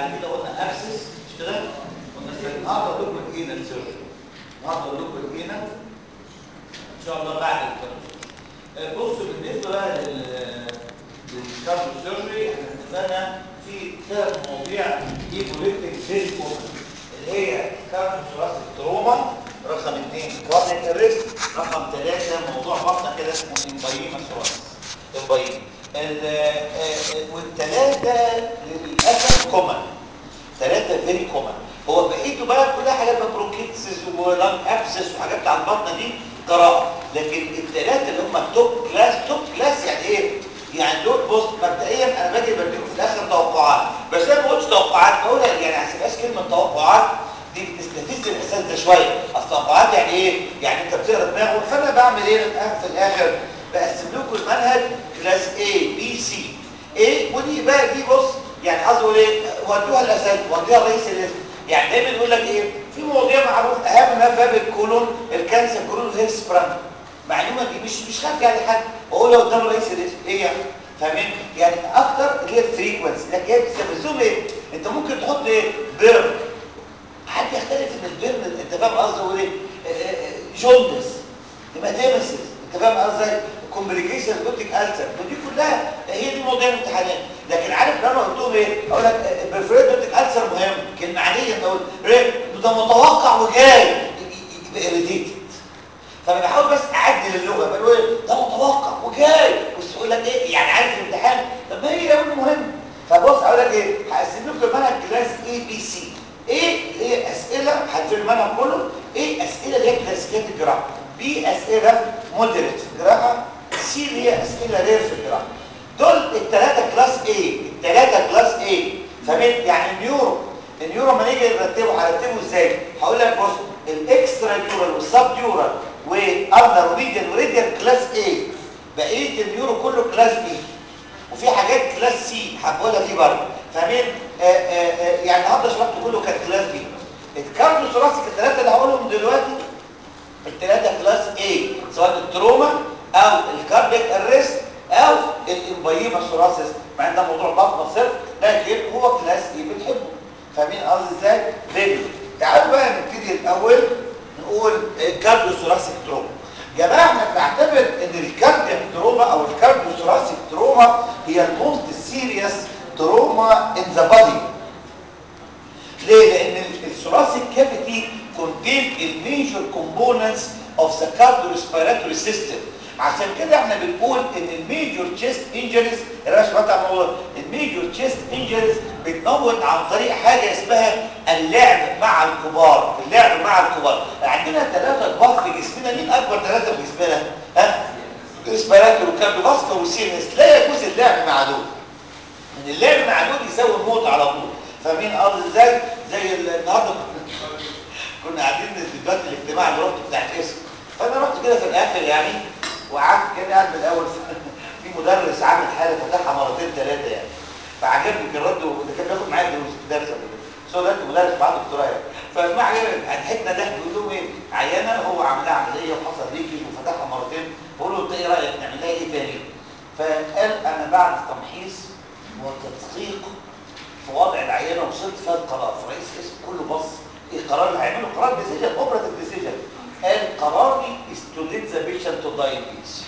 كده قلنا ابسس مش كده قلنا النهارده لكم الاينا سيرجري النهارده لكم الاينا ان شاء الله بعد الكارد بصوا بالنسبه بقى لل للكارد سيرجري احنا اتفقنا في ثلاث مواضيع ايبوليتيك فيز اللي هي كارد ثلاثي التروما رقم اثنين كارنيك الريست رقم ثلاثه موضوع بطنه كده اسمه امبايما ثلاثي امبايما والثلاثه للاسف كومن ثلاثه فيري كومن هو بقيته بقى كلها حاجات بقى بروكيتسز ولانج ابسس وحاجات بتاع البطنه دي قراءه لكن الثلاثه اللي هم توب كلاس توب كلاس يعني ايه يعني دول بص مبدئيا انا باجي بديكم في الاخر توقعات بس انا ما بقولش توقعات بقول يعني ما هسيبهاش كلمه توقعات دي بتستفز الاحساس ده شويه اصل توقعات يعني ايه يعني انت بتقرا دماغه فانا بعمل ايه في الاخر بقسم لكم المنهج كلاس A B C A ودي بقى دي بص يعني قصدي اقول ايه ودوها الاسد ودوها رئيس الاسم يعني دايما يقول لك ايه في مواضيع معروف اهم ما باب الكولون الكانسر كولون هيلث براند معلومه دي مش مش خافيه على حد واقولها قدام رئيس الاسم ايه يعني فاهمين يعني اكتر اللي هي الفريكونسي لكن هي بتستفزهم ايه انت ممكن تحط ايه بيرن حد يختلف ان البيرن انت فاهم قصدي اقول ايه جوندس هيماتيمسيس انت فاهم قصدي كومبليكيشن بوتيك السر ودي كلها هي دي مواضيع الامتحانات لكن عارف لو انا قلت لهم ايه اقول لك بريفريد بوتيك السر مهم كلمه عاديه اقول ده متوقع وجاي يبقى اريتيتد فانا بحاول بس اعدل اللغه بقول ده متوقع وجاي بس يقول لك ايه يعني عارف الامتحان طب ما هي ده مهم فبص اقول لك ايه هقسم لكم المنهج كلاس اي بي سي ايه ايه اسئله هتفهم المنهج كله ايه اسئله اللي هي كلاسيكيات الجراحه بي اسئله مودريت في الجراحه سي اللي هي اسئله رير في الجراحه دول الثلاثه كلاس ايه الثلاثه كلاس ايه فاهمين يعني النيورو النيورو لما نيجي نرتبه هنرتبه ازاي هقول لك بص الاكسترا نيورال والسب نيورال واندر وريديال وريديال كلاس ايه بقيه النيورو كله كلاس بي وفي حاجات كلاس سي هقولها دي برضه فاهمين يعني النهارده شرحت كله كان كلاس بي الكارديو ثوراسيك الثلاثه اللي هقولهم دلوقتي الثلاثه كلاس ايه سواء التروما او الكاردياك اريست او الامبايما ثوراسيس مع ان ده موضوع بطنه صرف لكن هو كلاس ايه بنحبه فاهمين قصدي ازاي فيديو تعالوا بقى نبتدي الاول نقول الكارديو ثوراسيك تروما يا جماعه احنا بنعتبر ان الكاردياك تروما او الكارديو ثوراسيك تروما هي الموست سيريس تروما ان ذا بادي ليه لان الثوراسيك كافيتي contain الميجر components of the cardiorespiratory system عشان كده احنا بنقول ان الميجور تشيست انجريز انا سمعت عن الموضوع الميجور تشيست انجريز بتموت عن طريق حاجه اسمها اللعب مع الكبار اللعب مع الكبار عندنا ثلاثه كبار في جسمنا مين اكبر ثلاثه في جسمنا ها ريسبيراتور وكارديوفاسكولار وسيرنس لا يجوز اللعب مع دول ان اللعب مع دول يساوي الموت على طول فاهمين قصدي ازاي زي النهارده كنا قاعدين دلوقتي الاجتماع اللي رحت بتاع الاسم فانا رحت كده في الاخر يعني وقعدت كده قاعد من الاول في مدرس عامل حاله فتحها مرتين ثلاثه يعني فعجبني كان رد وده كان بياخد معايا دروس درس قبل كده بس هو دلوقتي مدرس معاه دكتوراه يعني فما عجبني ضحكنا ضحك بيقول لهم ايه عيانه هو عاملها عمليه وحصل ليكي وفتحها مرتين بقول له انت ايه رايك نعمل لها ايه تاني؟ فقال انا بعد تمحيص وتدقيق في وضع العيانه وصلت فيها القرار فرئيس الاسم كله بص ايه القرار اللي هيعمله قرار ديسيجن اوبراتيف ديسيجن قال قراري is to let the patient to die in peace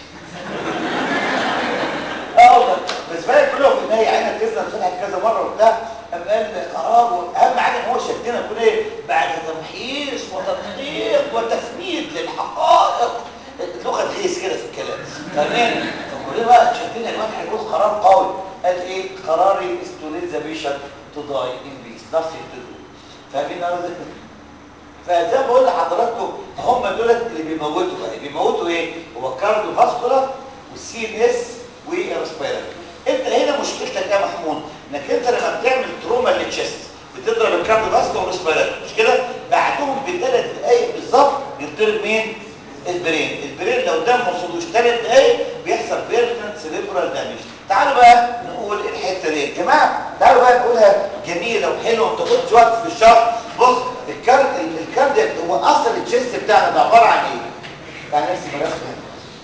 اه بس بقى كله في النهايه عينك تزن فتحت كذا مره وبتاع قام قال قرار اهم حاجه ان هو شدنا نكون ايه بعد تمحيص وتدقيق وتثبيت للحقائق لغه غيث كده في الكلام تمام فكلنا بقى شدنا الواد هيكون قرار قوي قال ايه قراري is to let the patient to die in peace nothing to do فاهمين قصدي فزي ما بقول لحضراتكم هم دول اللي بيموتوا بقى بيموتوا ايه هو كارديو فاسكولار والسي ان اس والريسبيراتوري انت هنا مشكلتك ايه يا محمود انك انت لما بتعمل تروما للتشست بتضرب الكارديو فاسكولار والريسبيراتوري مش كده بعدهم بثلاث دقائق بالظبط يضرب مين البرين البرين لو ده ما وصلوش ثلاث دقائق بيحصل بيرمننت سيريبرال دامج تعالوا بقى نقول الحته دي يا جماعه تعالوا بقى نقولها جميله وحلوه ما تاخدش وقت في الشرح بص الكارد الكاردياك هو اصل التشيست بتاعنا ده عباره عن ايه يعني نفسي مرسم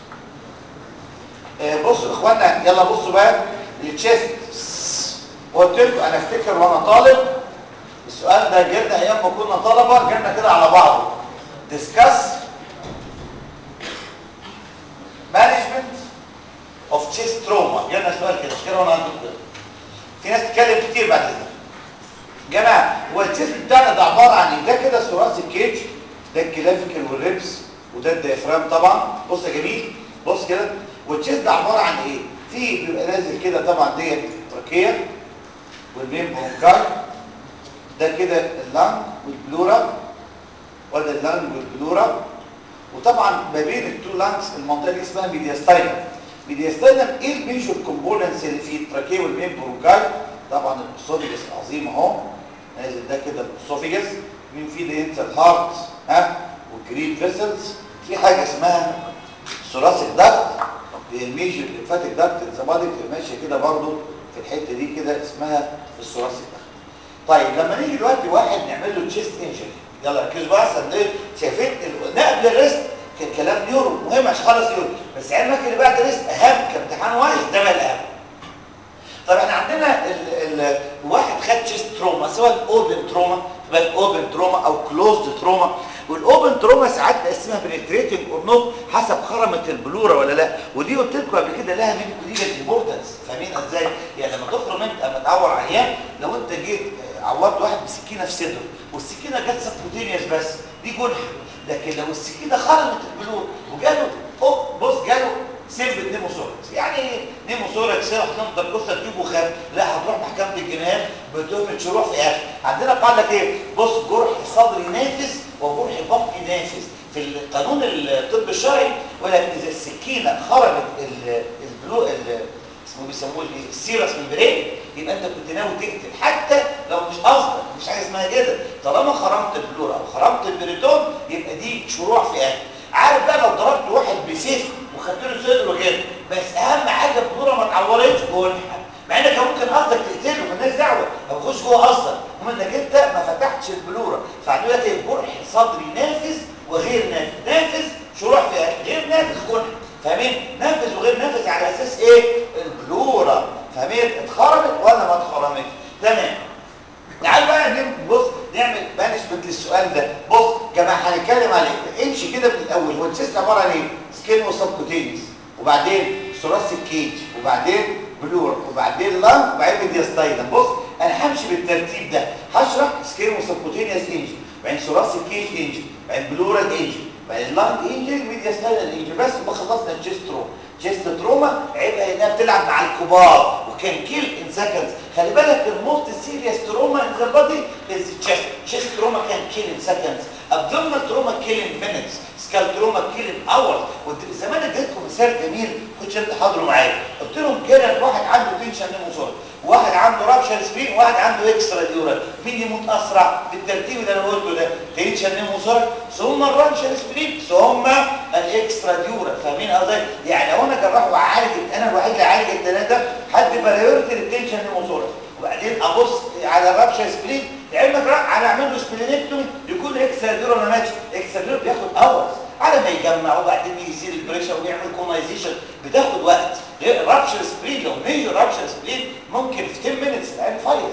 آه بصوا اخوانا يلا بصوا بقى التشيست قلت لكم انا افتكر وانا طالب السؤال ده جالنا ايام ما كنا طلبه جالنا كده على بعضه discuss management of chest trauma جالنا سؤال كده مش كده وانا عندكم كده في ناس تتكلم كتير بعد اذنك جماعه هو الجسم بتاعنا ده عباره عن ايه ده كده ثلاثي الكيج ده الكلافيكال والريبس وده الديافرام طبعا بص يا جميل بص كده والتشيست ده عباره عن ايه في بيبقى نازل كده طبعا ديت التراكيه والمين برونكاي ده كده اللنج والبلورا وده اللنج والبلورا وطبعا ما بين التو لانجز المنطقه دي اسمها ميدياستاينم ميدياستاينم ايه الميجور كومبوننتس اللي فيه التراكيه والمين برونكاي طبعا الاسوفيجس العظيم اهو نازل ده كده الاسوفيجس مين فيه ده ينسى الهارت ها والجريد فيسلز في حاجه اسمها ثوراسيك داكت هي الميجر ليمفاتيك داكت الزبادي بتبقى ماشيه كده برضو في الحته دي كده اسمها الثوراسيك داكت طيب لما نيجي دلوقتي واحد نعمل له تشيست انجري يلا ركزوا بقى عشان ايه شايفين نقل الريست كان كلام نيورو مهم عشان خلص نيورو بس علمك اللي بعد الريست اهم كامتحان وايز ده بقى الاهم طب احنا عندنا ال ال واحد خد تشيست تروما سواء الاوبن تروما تبقى الاوبن تروما او كلوزد تروما والاوبن تروما ساعات نقسمها بنتريتنج اور نوت حسب خرمه البلوره ولا لا ودي قلت لكم قبل كده لها ميديكال امبورتنس فاهمين ازاي يعني لما تخرم انت اما تعور عيان لو انت جيت عورت واحد بسكينه في صدره والسكينه جت سبكوتينيوس بس دي جنحه لكن لو السكينه خرمت البلور وجاله أوه بص جاله سيب نيموثوركس يعني ايه نيموثوركس راح نقدر قصه تجيبه خاف لا هتروح محكمه الجنايات بتهمه شروع في اخر عندنا قال لك ايه بص جرح صدري نافذ وجرح بطني نافذ في القانون الطب الشرعي ولكن اذا السكينه خرمت البلو اسمه بيسموه ايه السيرس ممبرين يبقى انت كنت ناوي تقتل حتى لو مش قصدك مش حاجه اسمها كده طالما خرمت البلور او خرمت البريتون يبقى دي شروع في اخر عارف بقى لو ضربت واحد بسيف وخدت له صدره كده بس اهم حاجه البلوره ما اتعورتش جنحه مع انك ممكن قصدك تقتله مالناش دعوه او تخش جوه قصدك المهم انك انت ما فتحتش البلوره فعندنا لك الجرح صدري نافذ وغير نافذ نافذ شروع في اخر غير نافذ جنحه فاهمين نافذ وغير نافذ على اساس ايه البلوره فاهمين اتخرمت ولا ما اتخرمتش تمام تعال بقى نبص نعمل بانشمنت للسؤال ده بص جماعه هنتكلم عليه امشي كده من الاول هو التشيست عباره عن ايه سكين وسبكوتينيوس وبعدين ثوراسيك كيج وبعدين بلور وبعدين لانج وبعدين ميدياستايلم بص انا همشي بالترتيب ده هشرح سكين وسبكوتينيوس انجل بعدين ثوراسيك كيج انجل بعدين بلورال انجل بعدين لانج انجل ميدياستايلم انجل بس ما خلصنا التشيست تروما تشيست تروما عيبها انها بتلعب مع الكبار وكان كيل ان سكندز خلي بالك الموست سيريس تروما ان ذا بادي از تشيست تشيست تروما كان كيل ان سكندز ابدومينال تروما كيل ان مينتس سكال تروما كيل ان اورز كنت زمان اديتكم مثال جميل كنتش انت حاضره معايا قلت لهم كده واحد عنده تنشن نيموثورك واحد عنده رابشر سبين وواحد عنده اكسترا ديورال مين يموت اسرع بالترتيب اللي انا قلته ده تنشن نيموثورك ثم الرابشر سبين ثم الاكسترا ديورال فاهمين قصدي يعني لو انا جراح وعالج انا الوحيد اللي عالج الثلاثه حد برايورتي للتنشن نيموثورك وبعدين ابص على الرابشر سبين لعلمك انا اعمل له سبلينكتومي يكون اكسترا ديورال ما ماتش اكسترا ديورال بياخد اورز على ما يجمع وبعدين يزيد البريشر ويعمل كومايزيشن بتاخد وقت رابشر سبرين لو ميجر رابشر سبرين ممكن في 10 مينتس العين فايز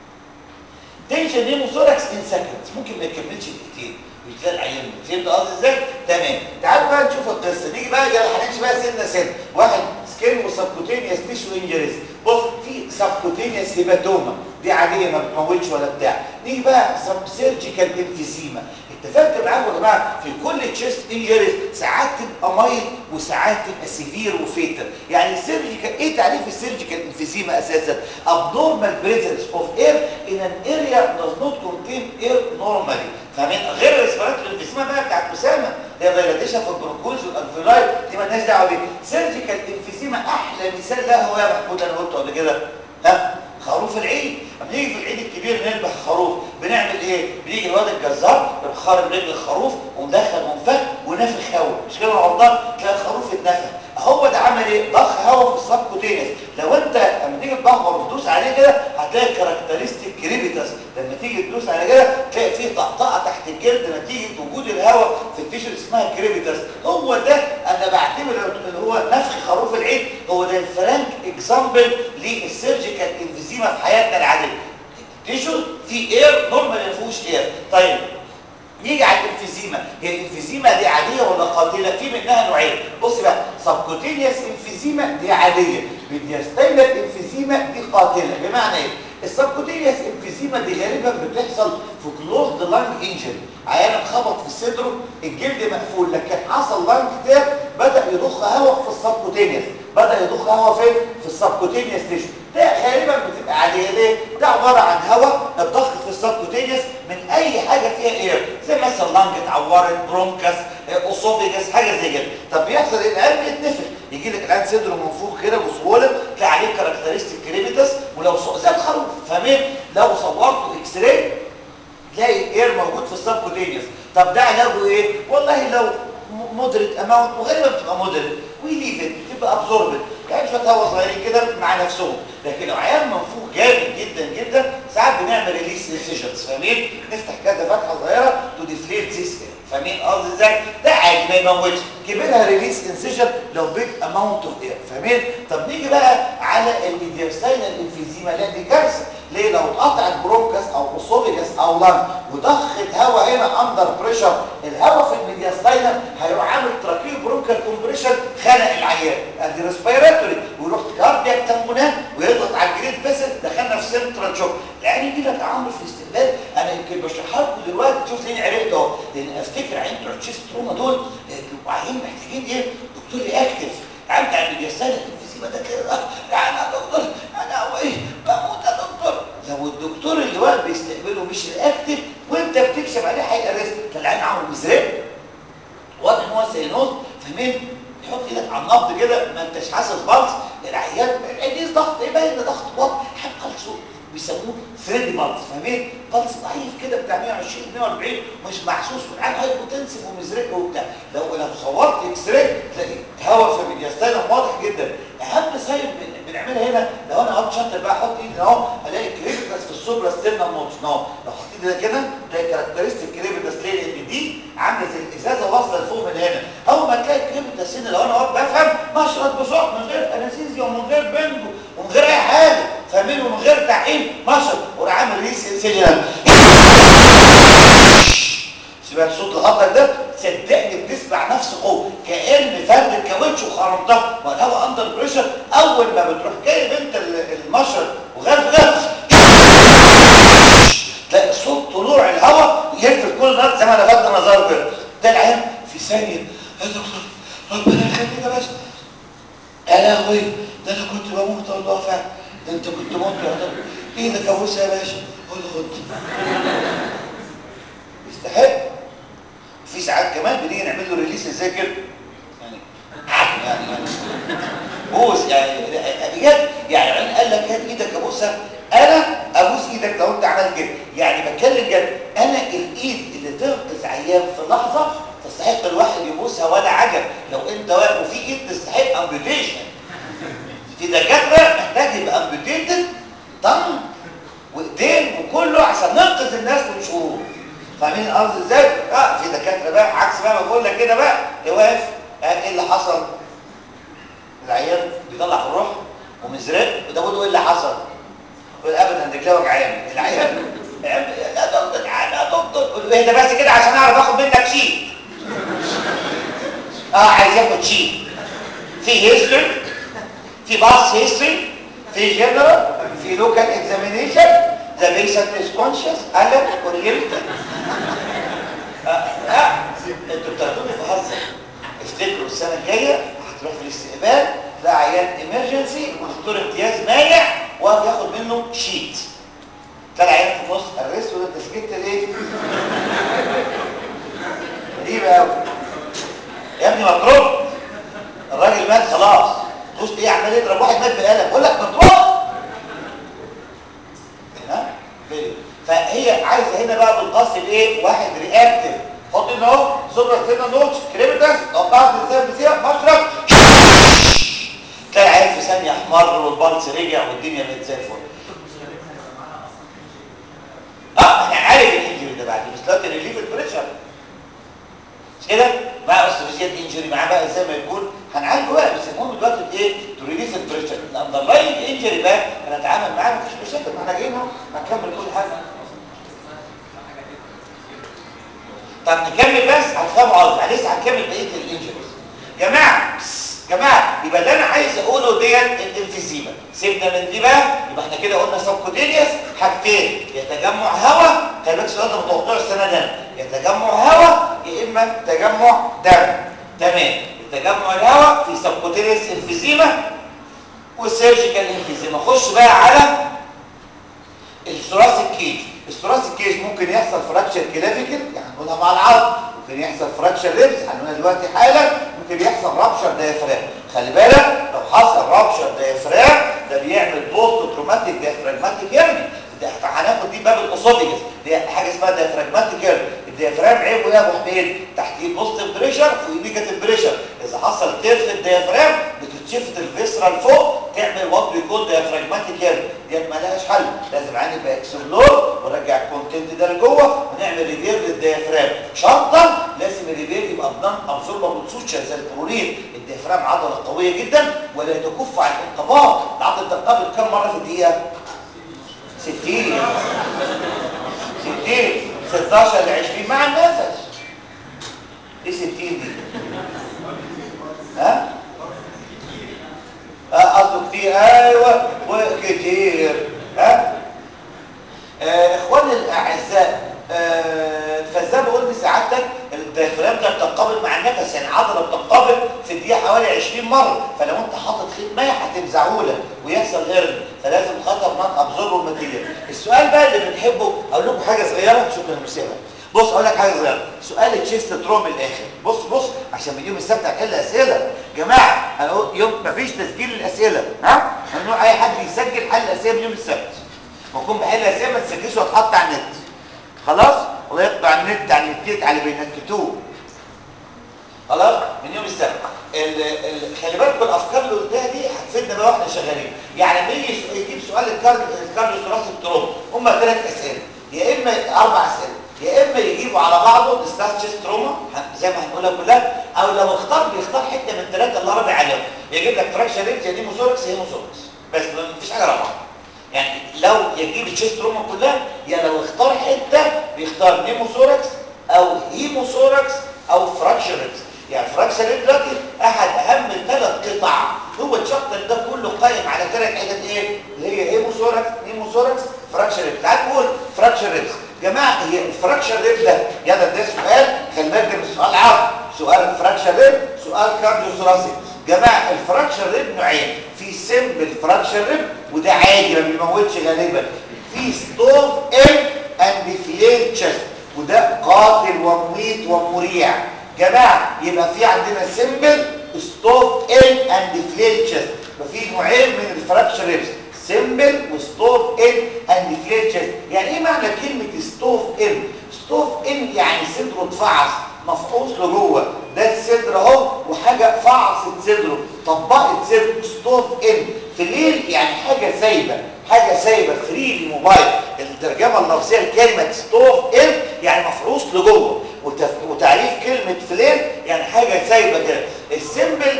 تنشن نيموثوركس ان سكندز ممكن ما يكملش دقيقتين ويتلاقي العيان فهمت قصدي ازاي؟ تمام تعالوا بقى نشوف القصه نيجي بقى يلا هنمشي بقى سنه سنه واحد سكين وسبكوتينيوس تيشو انجريز بص في سبكوتينيوس هيباتوما دي عاديه ما بتموتش ولا بتاع نيجي بقى سب سيرجيكال انفيزيما اتفقت معاكم يا جماعه في كل تشيست انجريز ساعات تبقى مايل وساعات تبقى سيفير وفيتال يعني السيرجيكال ايه تعريف السيرجيكال انفيزيما اساسا abnormal presence of air in an area does not contain air normally فاهمين غير الريسبيراتوري انفيزيما بقى بتاعت اسامه اللي هي دايلاتيشن في البرونكولز والالفيولاي دي مالناش دعوه بيها سيرجيكال انفيزيما احلى مثال لها هو يا محمود انا قلته قبل كده ها خروف العيد لما نيجي في العيد الكبير نذبح خروف بنعمل ايه بيجي الواد الجزار يروح خارج رجل الخروف ومدخل منفخ ونافخ هواء مش كده غلطان تلاقي الخروف اتنفخ هو ده عمل ايه ضخ هواء في السبكوتينس لو انت لما تيجي تدخر وتدوس عليه كده هتلاقي كاركترستيك كريبيتاس لما تيجي تدوس على كده تلاقي فيه طقطقه تحت الجلد نتيجه وجود الهواء في التيشو اسمها كريبيتاس هو ده انا بعتبر اللي هو نفخ خروف العيد هو ده الفرانك اكزامبل للسيرجيكال انفيزيما في حياتنا العاديه تيشو في اير نورمال ما فيهوش اير طيب نيجي على الانفيزيما هي الانفيزيما دي عاديه ولا قاتله في منها نوعين بص بقى سبكوتينيوس انفيزيما دي عاديه ميدياستاينال انفيزيما دي قاتله بمعنى ايه السبكوتينيوس انفيزيما دي غالبا بتحصل في كلوزد لانج انجري عيان اتخبط في صدره الجلد مقفول لكن حصل لانج تير بدا يضخ هواء في السبكوتينيوس بدا يضخ هواء فين في السبكوتينيوس تيشو ده غالبا بتبقى عاديه ليه ده عباره عن هواء الضغط في السبكوتينيوس من اي حاجه فيها اير زي مثلا لانج اتعورت برونكس اوسوبيجس حاجه زي كده طب بيحصل ايه القلب يتنفخ يجي لك الان صدره منفوخ كده بسهوله تلاقي عليه كاركترستيك كريبيتس ولو ص... زي الخروف فاهمين لو صورته اكس راي تلاقي اير موجود في السبكوتينيوس طب ده علاجه ايه والله لو مودريت اماونت وغالبا بتبقى مودريت وي ليف ات تبقى ابزوربت يعني شويه هوا صغيرين كده مع نفسهم لكن لو عيان منفوخ جامد جدا جدا ساعات بنعمل ريليس انسيجنز فاهمين نفتح كده فتحه صغيره تو ديفليت ذيس فاهمين قصدي ازاي ده عادي ما يموتش كبرها ريليس انسيجن لو بيج اماونت اوف اير فاهمين طب نيجي بقى على الميدياستاينال انفيزيما لا دي كارثه ليه لو اتقطعت برونكس او اسوفيجاس او لانج وضخت هواء هنا اندر بريشر الهواء في الميدياستاينال هيروح عامل تراكيو برونكال كومبريشن خنق العيان ادي ريسبيراتوري ويروح كاردياك تمونات ويضغط على الجريد فيسل دخلنا في سنترال شوك العين يجي لك عمرو في الاستقبال انا يمكن بشرحها لكم دلوقتي تشوف ليه عرفت اهو لان افتكر عين بتوع تشيست تروما دول بيبقوا عيين محتاجين ايه دكتور رياكتيف عارف بتاع الميدياستاينال الانفيزيما ده كده يعني يا دكتور انا هو ايه بموت يا دكتور لو الدكتور اللي واقف بيستقبله مش رياكتيف وانت بتكشف عليه هيبقى ريسك فالعين عمرو مزرق واضح ان هو سينوز فاهمين تحط ايدك على النبض كده ما انتش حاسس بلس العيان العيان ضغط ايه باين ضغط واضح حق الصوت بيسموه ثريدي بالس فاهمين بالس ضعيف كده بتاع 120 140 مش محسوس والعين هايبوتنسيف ومزرق وبتاع لو لو صورت اكس راي تلاقي هواء في الميدياستاينم واضح جدا اهم سايب بنعملها هنا لو انا قعدت شاطر بقى احط ايدي اهو الاقي كريبتس في السوبرا ستيرنال نوتش اهو لو حطيت ده كده تلاقي كاركترستيك كريبتس ليه لان دي عامله زي الازازه واصله لفوق من هنا اول ما تلاقي كريبتس هنا لو انا واقف بفهم مشرط بصوت من غير انستيزيا ومن غير بنجو ومن غير اي حاجه فاهمين ومن غير تعقيم مشرط وراح عامل ريس انسجنال سمعت صوت الخطر ده صدقني بتسمع نفس قوه كان فرد الكاوتش وخرمتها والهواء اندر بريشر اول ما بتروح جايب انت المشرط وغرف غرف تلاقي صوت طلوع الهواء يلفت كل الناس زي ما انا فات نظره كده ده العيان في ثانيه يا دكتور ربنا يخليك يا باشا يا لهوي ده انا كنت بموت والله فعلا ده انت كنت موت يا دكتور ايدك ابوسها يا باشا قول خد يستحق في ساعات كمان بنيجي نعمل له ريليس ازاي كده يعني يعني يعني بوس يعني بجد يعني عين قال لك هات ايدك ابوسها انا ابوس ايدك لو انت عملت كده يعني بتكلم جد انا الايد اللي تنقذ عيان في لحظه تستحق الواحد يبوسها ولا عجب لو انت واقف وفي ايد تستحق امبيوتيشن في دكاتره محتاج يبقى امبيوتيتد طن وايدين وكله عشان ننقذ الناس من شرور فاهمين قصدي ازاي؟ اه في دكاتره بقى عكس بقى ما بقول لك كده بقى واقف ايه اللي حصل؟ العيان بيطلع في الروح ومزرق وده بيقول له ايه اللي حصل؟ يقول ابدا رجليه وجعان العيان يا دكتور تعالى يا دكتور قول له اهدى بس كده عشان اعرف اخد منك شيت اه عايز ياخد شيت في هيستوري في باس هيستوري في جنرال في لوكال اكزامينيشن the patient is conscious alert or guilty اه انتوا بتاخدوني في هزر افتكروا السنه الجايه هتروح في الاستقبال تلاقي عيان ايمرجنسي ودكتور امتياز مانع واقف ياخد منه شيت تلاقي عيان في النص الريست وده انت سكت ليه؟ غريبه قوي يا ابني مطروح الراجل مات خلاص بص ايه عمال يضرب واحد مات بقلم بقول لك مطروح فهي عايزه هنا بقى بالقصد ايه واحد رياكتيف حط هنا اهو سوبر ستينا نوتش كريمتاس قطعت ازاي بسيره مشرب تلاقي عين في ثانيه احمر والبلس رجع والدنيا بقت زي الفل اه احنا عارف الانجري ده بعد بس دلوقتي ريليف البريشر مش كده مع استراتيجيات انجري معاه بقى زي ما يكون هنعالجه بقى بس المهم دلوقتي ايه تو ريليس البريشر الاندرلاين انجري بقى هنتعامل معاه مفيش مشاكل ما احنا جايين اهو هنكمل كل حاجه طب نكمل بس هتفهموا قصدي يعني لسه هنكمل بقيه الانجريز جماعه بس جماعه يبقى اللي انا عايز اقوله ديت الانفيزيما سيبنا من دي بقى يبقى احنا كده قلنا سبكوتينيوس حاجتين يا تجمع هواء خلي بالك السؤال ده متوقع السنه ده يا تجمع هواء يا اما تجمع دم تمام التجمع الهواء في سبكوتينيوس انفيزيما والسيرجيكال انفيزيما خش بقى على الثراسيك كيج الثراسيك كيج ممكن يحصل فراكشر كلافيكل يعني نقولها مع العظم ممكن يحصل فراكشر ريبس هنقولها دلوقتي حالا ممكن يحصل رابشر دايفرام خلي بالك لو حصل رابشر دايفرام ده بيعمل بوست تروماتيك دايفراجماتيك هيرني ده هناخد دي باب الاسوديجس دي حاجه اسمها دايفراجماتيك هيرني الديافرام عيبه ايه يا ابو حميد تحتيه بوزيتيف بريشر فوقيه نيجاتيف بريشر اذا حصل تير في الديافرام بتتشفت الفيسرال فوق تعمل وات بيكون ديافراجماتيك هيرني دي ما لهاش حل لازم عيني يبقى اكسبلور ونرجع الكونتنت ده لجوه ونعمل ريفير للديافرام شرطا لازم الريفير يبقى بنان ابزوربابل سوتشر زي البرولين الديافرام عضله قويه جدا ولا تكف عن الانقباض العضله تنقبض كم مره في الدقيقه 60 60 16 ل 20 مع النفس ايه 60 دي ها اه قصده كتير ايوه وكتير ها آه اخواني الاعزاء آه فزي ما قلت سعادتك الديافرام ده بتنقبض مع النفس يعني عضله بتنقبض في الدقيقه حوالي 20 مره فلو انت حاطط خيط ميه هتنزعه لك ويحصل هرن فلازم خطر نان ابزورب ماتيريال السؤال بقى اللي بنحبه اقول لكم حاجه صغيره شكرا مسيبه بص اقول لك حاجه صغيره سؤال تشيست ترو من الاخر بص بص عشان من يوم السبت هنحل اسئله جماعه انا قلت يوم مفيش تسجيل للاسئله ها ممنوع اي حد يسجل حل اسئله من يوم السبت بكون بحل اسئله ما تسجلش وتحط على النت خلاص الله يقطع النت يعني يتيت على بينكتوه خلاص من يوم السبت ال ال خلي بالكم الافكار اللي قلتها دي هتفيدنا بقى واحنا شغالين يعني لما يجي يجيب سؤال الكارديو ثوراسيك تروما هم ثلاث اسئله يا اما اربع اسئله يا اما يجيبوا على بعضه ديستاس تشيست تروما زي ما هنقولها كلها او لو اختار بيختار حته من ثلاثه اللي رابع عليهم يجيب لك فراكشر ريت يا نيموثوركس يا هيموثوركس بس مفيش حاجه رابعه يعني لو يجيب التشيست تروما كلها يا لو اختار حته بيختار نيموثوركس او هيموثوركس او فراكشر ريت يعني فراكشر ريت دلوقتي احد اهم ثلاث قطع هو الشابتر ده كله قائم على ثلاث حتت ايه اللي هي هيموثوركس نيموثوركس فراكشر ريت تعال نقول فراكشر ريت جماعه هي الفراكشر ريت ده يلا ده سؤال خلي بالك ده مش سؤال عرض سؤال فراكشر ريت سؤال كارديو ثوراسيك جماعه الفراكشر ريت نوعين في سمبل فراكشر ريت وده عادي ما بيموتش غالبا في ستوف ام اند فلير تشست وده قاتل ومميت ومريع جماعه يبقى في عندنا سمبل ستوف ام اند فلير تشست يبقى في نوعين من الفراكشر ريبس سمبل وستوف ان اند فلير تشست يعني ايه معنى كلمه ستوف ان ستوف ان يعني صدره اتفعص مفعوص لجوه ده الصدر اهو وحاجه فعصت صدره طبقت صدره ستوف ان فليل يعني حاجه سايبه حاجه سايبه فريلي موبايل الترجمه اللفظيه لكلمه ستوف ان يعني مفعوص لجوه وتعريف كلمه فليل يعني حاجه سايبه كده السمبل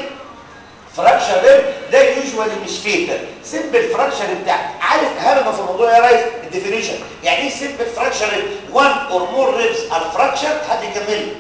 فراكشر ريب ده يوجوالي مش فيتا سمبل فراكشر بتاع عارف اهم ما في الموضوع يا ريس الديفينيشن يعني ايه سمبل فراكشر ريب 1 اور مور ريبس ار فراكشر حد يكمل لي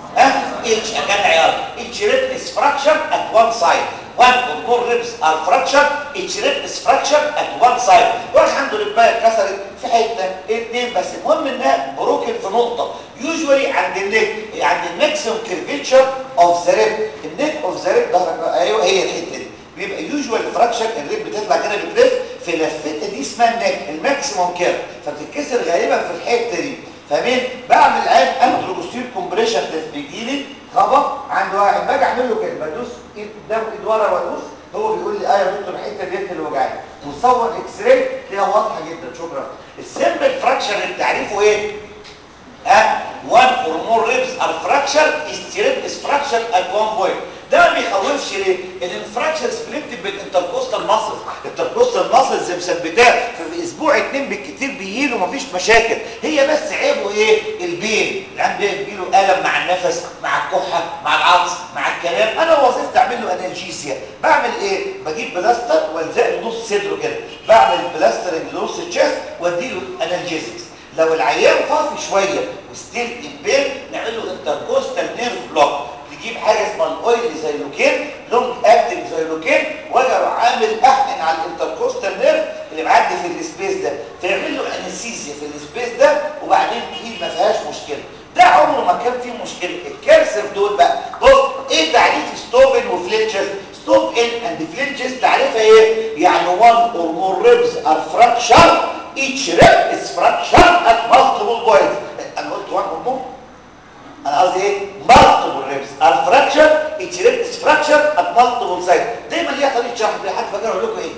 ها اتش اجل عيار اتش ريب از فراكشر ات وان سايد 1 or more ribs are fractured each rib is fractured at one side واحد عنده ربايه اتكسرت في حته اتنين بس المهم انها بروكن في نقطه يوجوالي عند النك عند الماكسيمم كيرفيتشر اوف ذا ريب النك اوف ذا ريب ظهرك ايوه هي الحته دي بيبقى يوجوال فراكشر الريب بتطلع كده بتلف في لفتها دي اسمها النك الماكسيمم كيرف فبتتكسر غالبا في الحته دي فاهمين بعمل الان اندروجوستير كومبريشن تيست بيجي لي خبط عند واحد باجي اعمل له كده بدوس ايد قدام وايد ورا وادوس هو بيقول لي اه يا دكتور الحته ديت اللي وجعاني وصور اكس راي تلاقيها واضحه جدا شكرا السمبل فراكشر تعريفه ايه ها one or more ribs are fractured each rib is fractured at one point ده ما بيخوفش ليه؟ ان الفراكشر سبليت بالانتركوستال ماسلز الانتركوستال ماسلز مثبتاه ففي اسبوع اتنين بالكتير بيهيل ومفيش مشاكل هي بس عيبه ايه؟ البين العيان بيجيله الم مع النفس مع الكحه مع العطس مع الكلام انا وظيفتي اعمل له انالجيسيا بعمل ايه؟ بجيب بلاستر والزق له نص صدره كده بعمل بلاستر لنص الشيست واديله انالجيزكس لو العيان فاضي شويه وستيل امبير نعمل له انتركوستال نيرف بلوك تجيب حاجه اسمها الاويل زيلوكين لونج اكتنج زيلوكين واجي اروح عامل احقن على الانتركوستال نيرف اللي معدي في السبيس ده فيعمل له انستيزيا في السبيس ده وبعدين تجيب ما فيهاش مشكله ده عمره ما كان فيه مشكله الكارثه في دول بقى بص ايه تعريف ستوفن وفليتشر ستوب ان اند فليتشز تعريفها ايه يعني one or more ribs are fractured each rib is fractured at multiple points انا قلت one or more انا قصدي ايه multiple ribs are fractured each rib is fractured at multiple sites دايما ليها طريقه شرح في حد فاكر اقول لكم ايه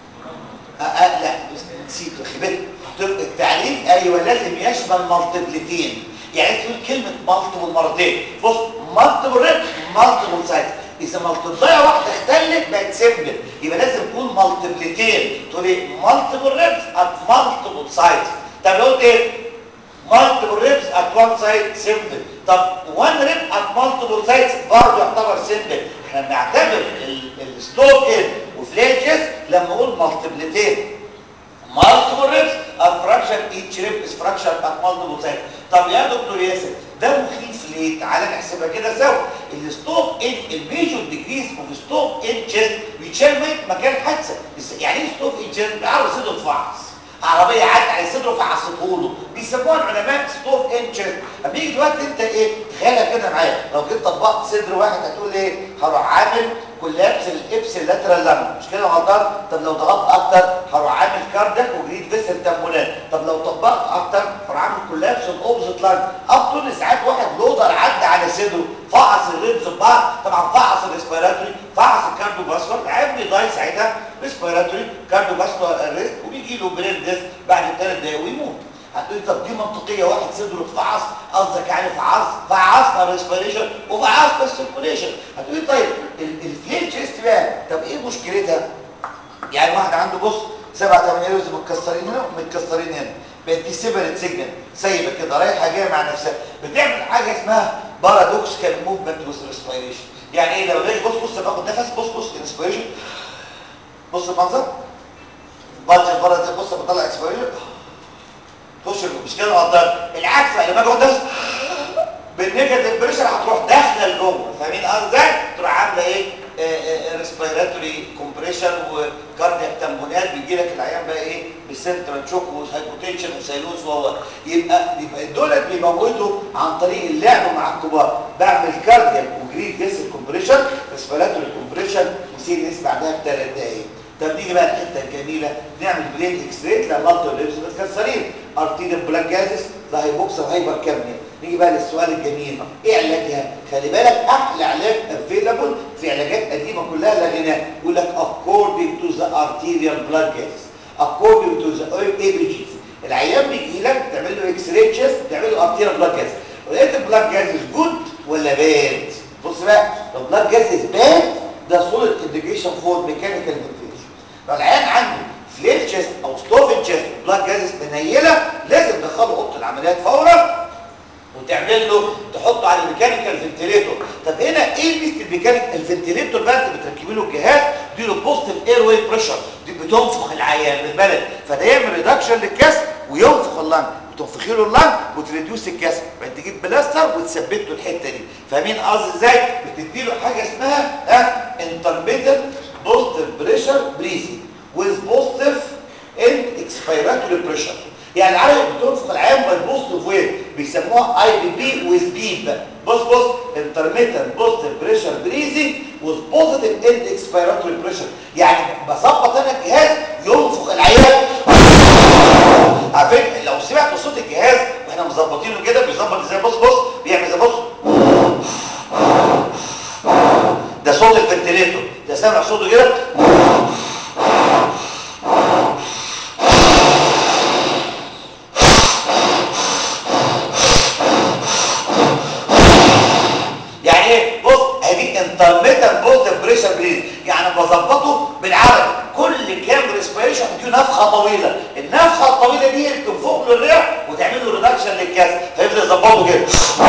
آه آه لا نسيت خبرت التعريف ايوه لازم يشمل مالتيبلتين يعني تقول كلمه مالتيبل مرتين بص مالتيبل ريب مالتيبل سايت اذا مالتيبلايه واحده اختلت بقت سيمبل يبقى لازم تكون مالتيبلتين تقول ايه مالتيبل ريبس ات مالتيبل سايت طب لو قلت ايه مالتيبل ريبس ات وان سايت سيمبل طب وان ريب ات مالتيبل سايتس برضه يعتبر سيمبل احنا بنعتبر الستوب ان وفليجز لما اقول مالتيبلتين multiple ribs are fractured each rib is fractured at multiple sites طب يا دكتور ياسر ده مخيف ليه تعالى نحسبها كده سوا الستوب ان الميجور ديجريز اوف ستوب ان تشيست بيتشال مكان حادثه يعني ايه ستوب ان تشيست بيعرض صدره فحص عربيه عدت على صدره فحصته له بيسموها العلماء ستوب ان تشيست اما يجي دلوقتي انت ايه تخيلها كده معايا لو جيت طبقت صدر واحد هتقول ايه هروح عامل كولابس الابس اللاترال لامب مش كده غلطان طب لو ضغطت اكتر هروح عامل كاردياك وجريد فيسل تامبونات طب لو طبقت اكتر هروح عامل كولابس الاوبزيت لانج اب طول ساعات واحد لودر عدى على صدره فحص الريبز ببعض طبعا فحص الريسبيراتوري فحص الكارديو فاسكولار العيان بيضايق ساعتها ريسبيراتوري كارديو فاسكولار اريست وبيجي له برين ديث بعد ثلاث دقايق ويموت هتقولي طب دي منطقيه واحد صدره اتفعص قصدك يعني فعص فعصنا ريسبيريشن وفعصنا السيركوليشن هتقولي طيب الفليل تشيست بقى طب ايه مشكلتها يعني واحد عنده بص سبع ثمان رز متكسرين هنا ومتكسرين هنا بقت دي سيبريت سيجنال سايبه كده رايحه جايه مع نفسها بتعمل حاجه اسمها بارادوكسيكال موفمنت وذ ريسبيريشن يعني ايه لو جاي بص بص باخد نفس بص بص انسبيريشن بص المنظر بطل بره بص بطلع اكسبيريشن تخش مش كده غلطان العكس بقى لما اجي اقعد بالنيجاتيف بريشر هتروح داخله لجوه فاهمين قصدي ازاي تروح عامله ايه ريسبيراتوري كومبريشن وكاردياك تامبونات بيجي لك العيان بقى ايه بالسنترال شوك وهايبوتنشن وسيلوس وهو يبقى يبقى دولت بيموتوا عن طريق اللعب مع الكبار بعمل كاردياك وجريد فيسل كومبريشن ريسبيراتوري كومبريشن وسي اس بعدها بثلاث دقايق طب نيجي بقى الحته الجميله نعمل برين اكس راي لمالتي ريبس متكسرين ارتيريال بلاك جازس ذا هايبوكسا هايبر كامنيا نيجي بقى للسؤال الجميل ايه علاجها خلي بالك احلى علاج افيلابل في علاجات قديمه كلها لغيناها يقول لك according to the arterial blood gas according to the ABGs العيان بيجي لك تعمل له اكس راي تشيست تعمل له arterial blood gas ولقيت البلاد جاز جود ولا باد بص بقى لو بلاد جاز باد ده solid indication for mechanical ventilation لو العيان عنده فلير تشيست او ستوفن تشيست بلاد جازس منيله لازم تدخله اوضه العمليات فورا وتعمل له تحطه على الميكانيكال فنتليتور طب هنا ايه ميزه الميكانيكال الفنتليتور بقى انت بتركبي له الجهاز دي له بوزيتيف اير واي بريشر دي بتنفخ العيان بالبلد فده يعمل ريدكشن للكسر وينفخ اللنج وتنفخي له اللنج وتريديوس الكسر بعد تجيب بلاستر وتثبت له الحته دي فاهمين قصدي ازاي بتدي له حاجه اسمها ها انترميتنت بوزيتيف بريشر بريزنج with positive and expiratory pressure يعني عارف بتنفخ العيان بالبوزيتيف ويف بيسموها اي بي بي ويز بيب بص بص intermittent positive pressure breathing with positive and expiratory pressure يعني بظبط انا الجهاز ينفخ العيان عارفين لو سمعتوا صوت الجهاز واحنا مظبطينه كده بيظبط ازاي بص بص بيعمل زي بص ده صوت الفنتليتور ده سامع صوته كده يعني ايه بص ادي انترميتنت بوزيتيف بريشر بريز يعني بظبطه بالعربي كل كام ريسبيريشن اديه نفخه طويله النفخه الطويله دي هي اللي بتنفخ له الريح وتعمل له ريدكشن للكاس فيفضل يظبطه كده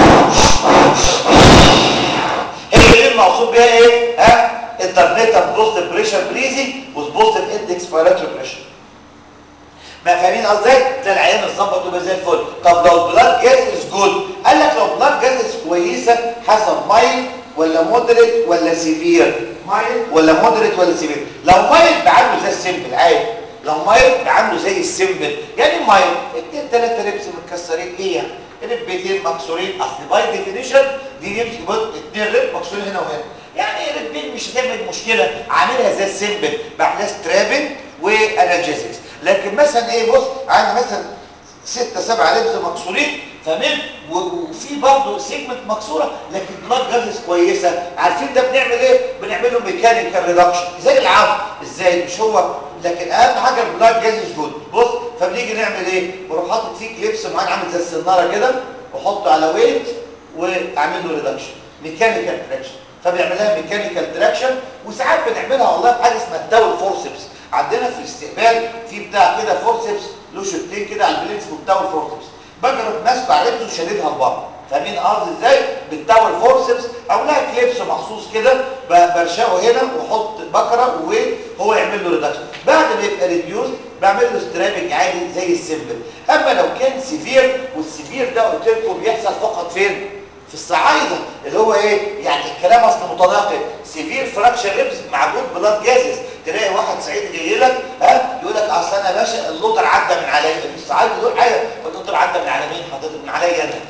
هي دي المقصود بيها ايه ها انترميتنت بوزيتيف بريشر بريزنج وبوزيتيف اند اكسبيراتوري بريشر ما فاهمين قصدي ده العيان اتظبط وبقى زي الفل الفل طب لو البلاد جاز از جود قال لك لو البلاد جاز كويسه حسب مايل ولا مودريت ولا سيفير مايل ولا مودريت ولا سيفير لو مايل بعامله زي السيمبل عادي لو مايل بعامله زي السيمبل يعني مايل اتنين تلاته ربس متكسرين ايه يعني ربتين مكسورين اصل باي ديفينيشن دي ربس اتنين رب مكسورين هنا وهنا يعني ربين مش هتعمل مشكله عاملها زي السيمبل بعملها سترابن وانالجيزكس لكن مثلا ايه بص عندي مثلا ستة سبعة لبس مكسورين فاهمين وفي برضه سيجمنت مكسوره لكن بلاد جازز كويسه عارفين ده بنعمل ايه بنعمل له ميكانيكال ريدكشن زي العظم ازاي مش هو لكن اهم حاجه البلاد جازز جود بص فبنيجي نعمل ايه بروح حاطط فيه كليبس معين عامل زي السناره كده واحطه على ويت واعمل له ريدكشن ميكانيكال تراكشن فبيعمل لها ميكانيكال تراكشن وساعات بنعملها والله بحاجه اسمها الداول فورسبس عندنا في الاستقبال في بتاع كده فورسبس له شوتين كده على البلينس والداول فورسبس بجرب ماسكه على رجله وشاددها لبره فاهمين قصدي ازاي بالداول فورسبس او لها كليبس مخصوص كده برشقه هنا واحط بكره وهو يعمل له ريدكشن بعد ما يبقى ريديوز بعمل له سترابنج عادي زي السيمبل اما لو كان سيفير والسيفير ده قلت لكم بيحصل فقط فين في الصعايده اللي هو ايه يعني الكلام اصلا متناقض سيفير فراكشر ريبس مع جود بلاد جازز تلاقي واحد صعيدي جاي لك ها يقول لك اصل انا يا باشا اللوتر عدى من عليا الصعايده دول حاجه اللوتر عدى من على مين حضرتك من عليا انا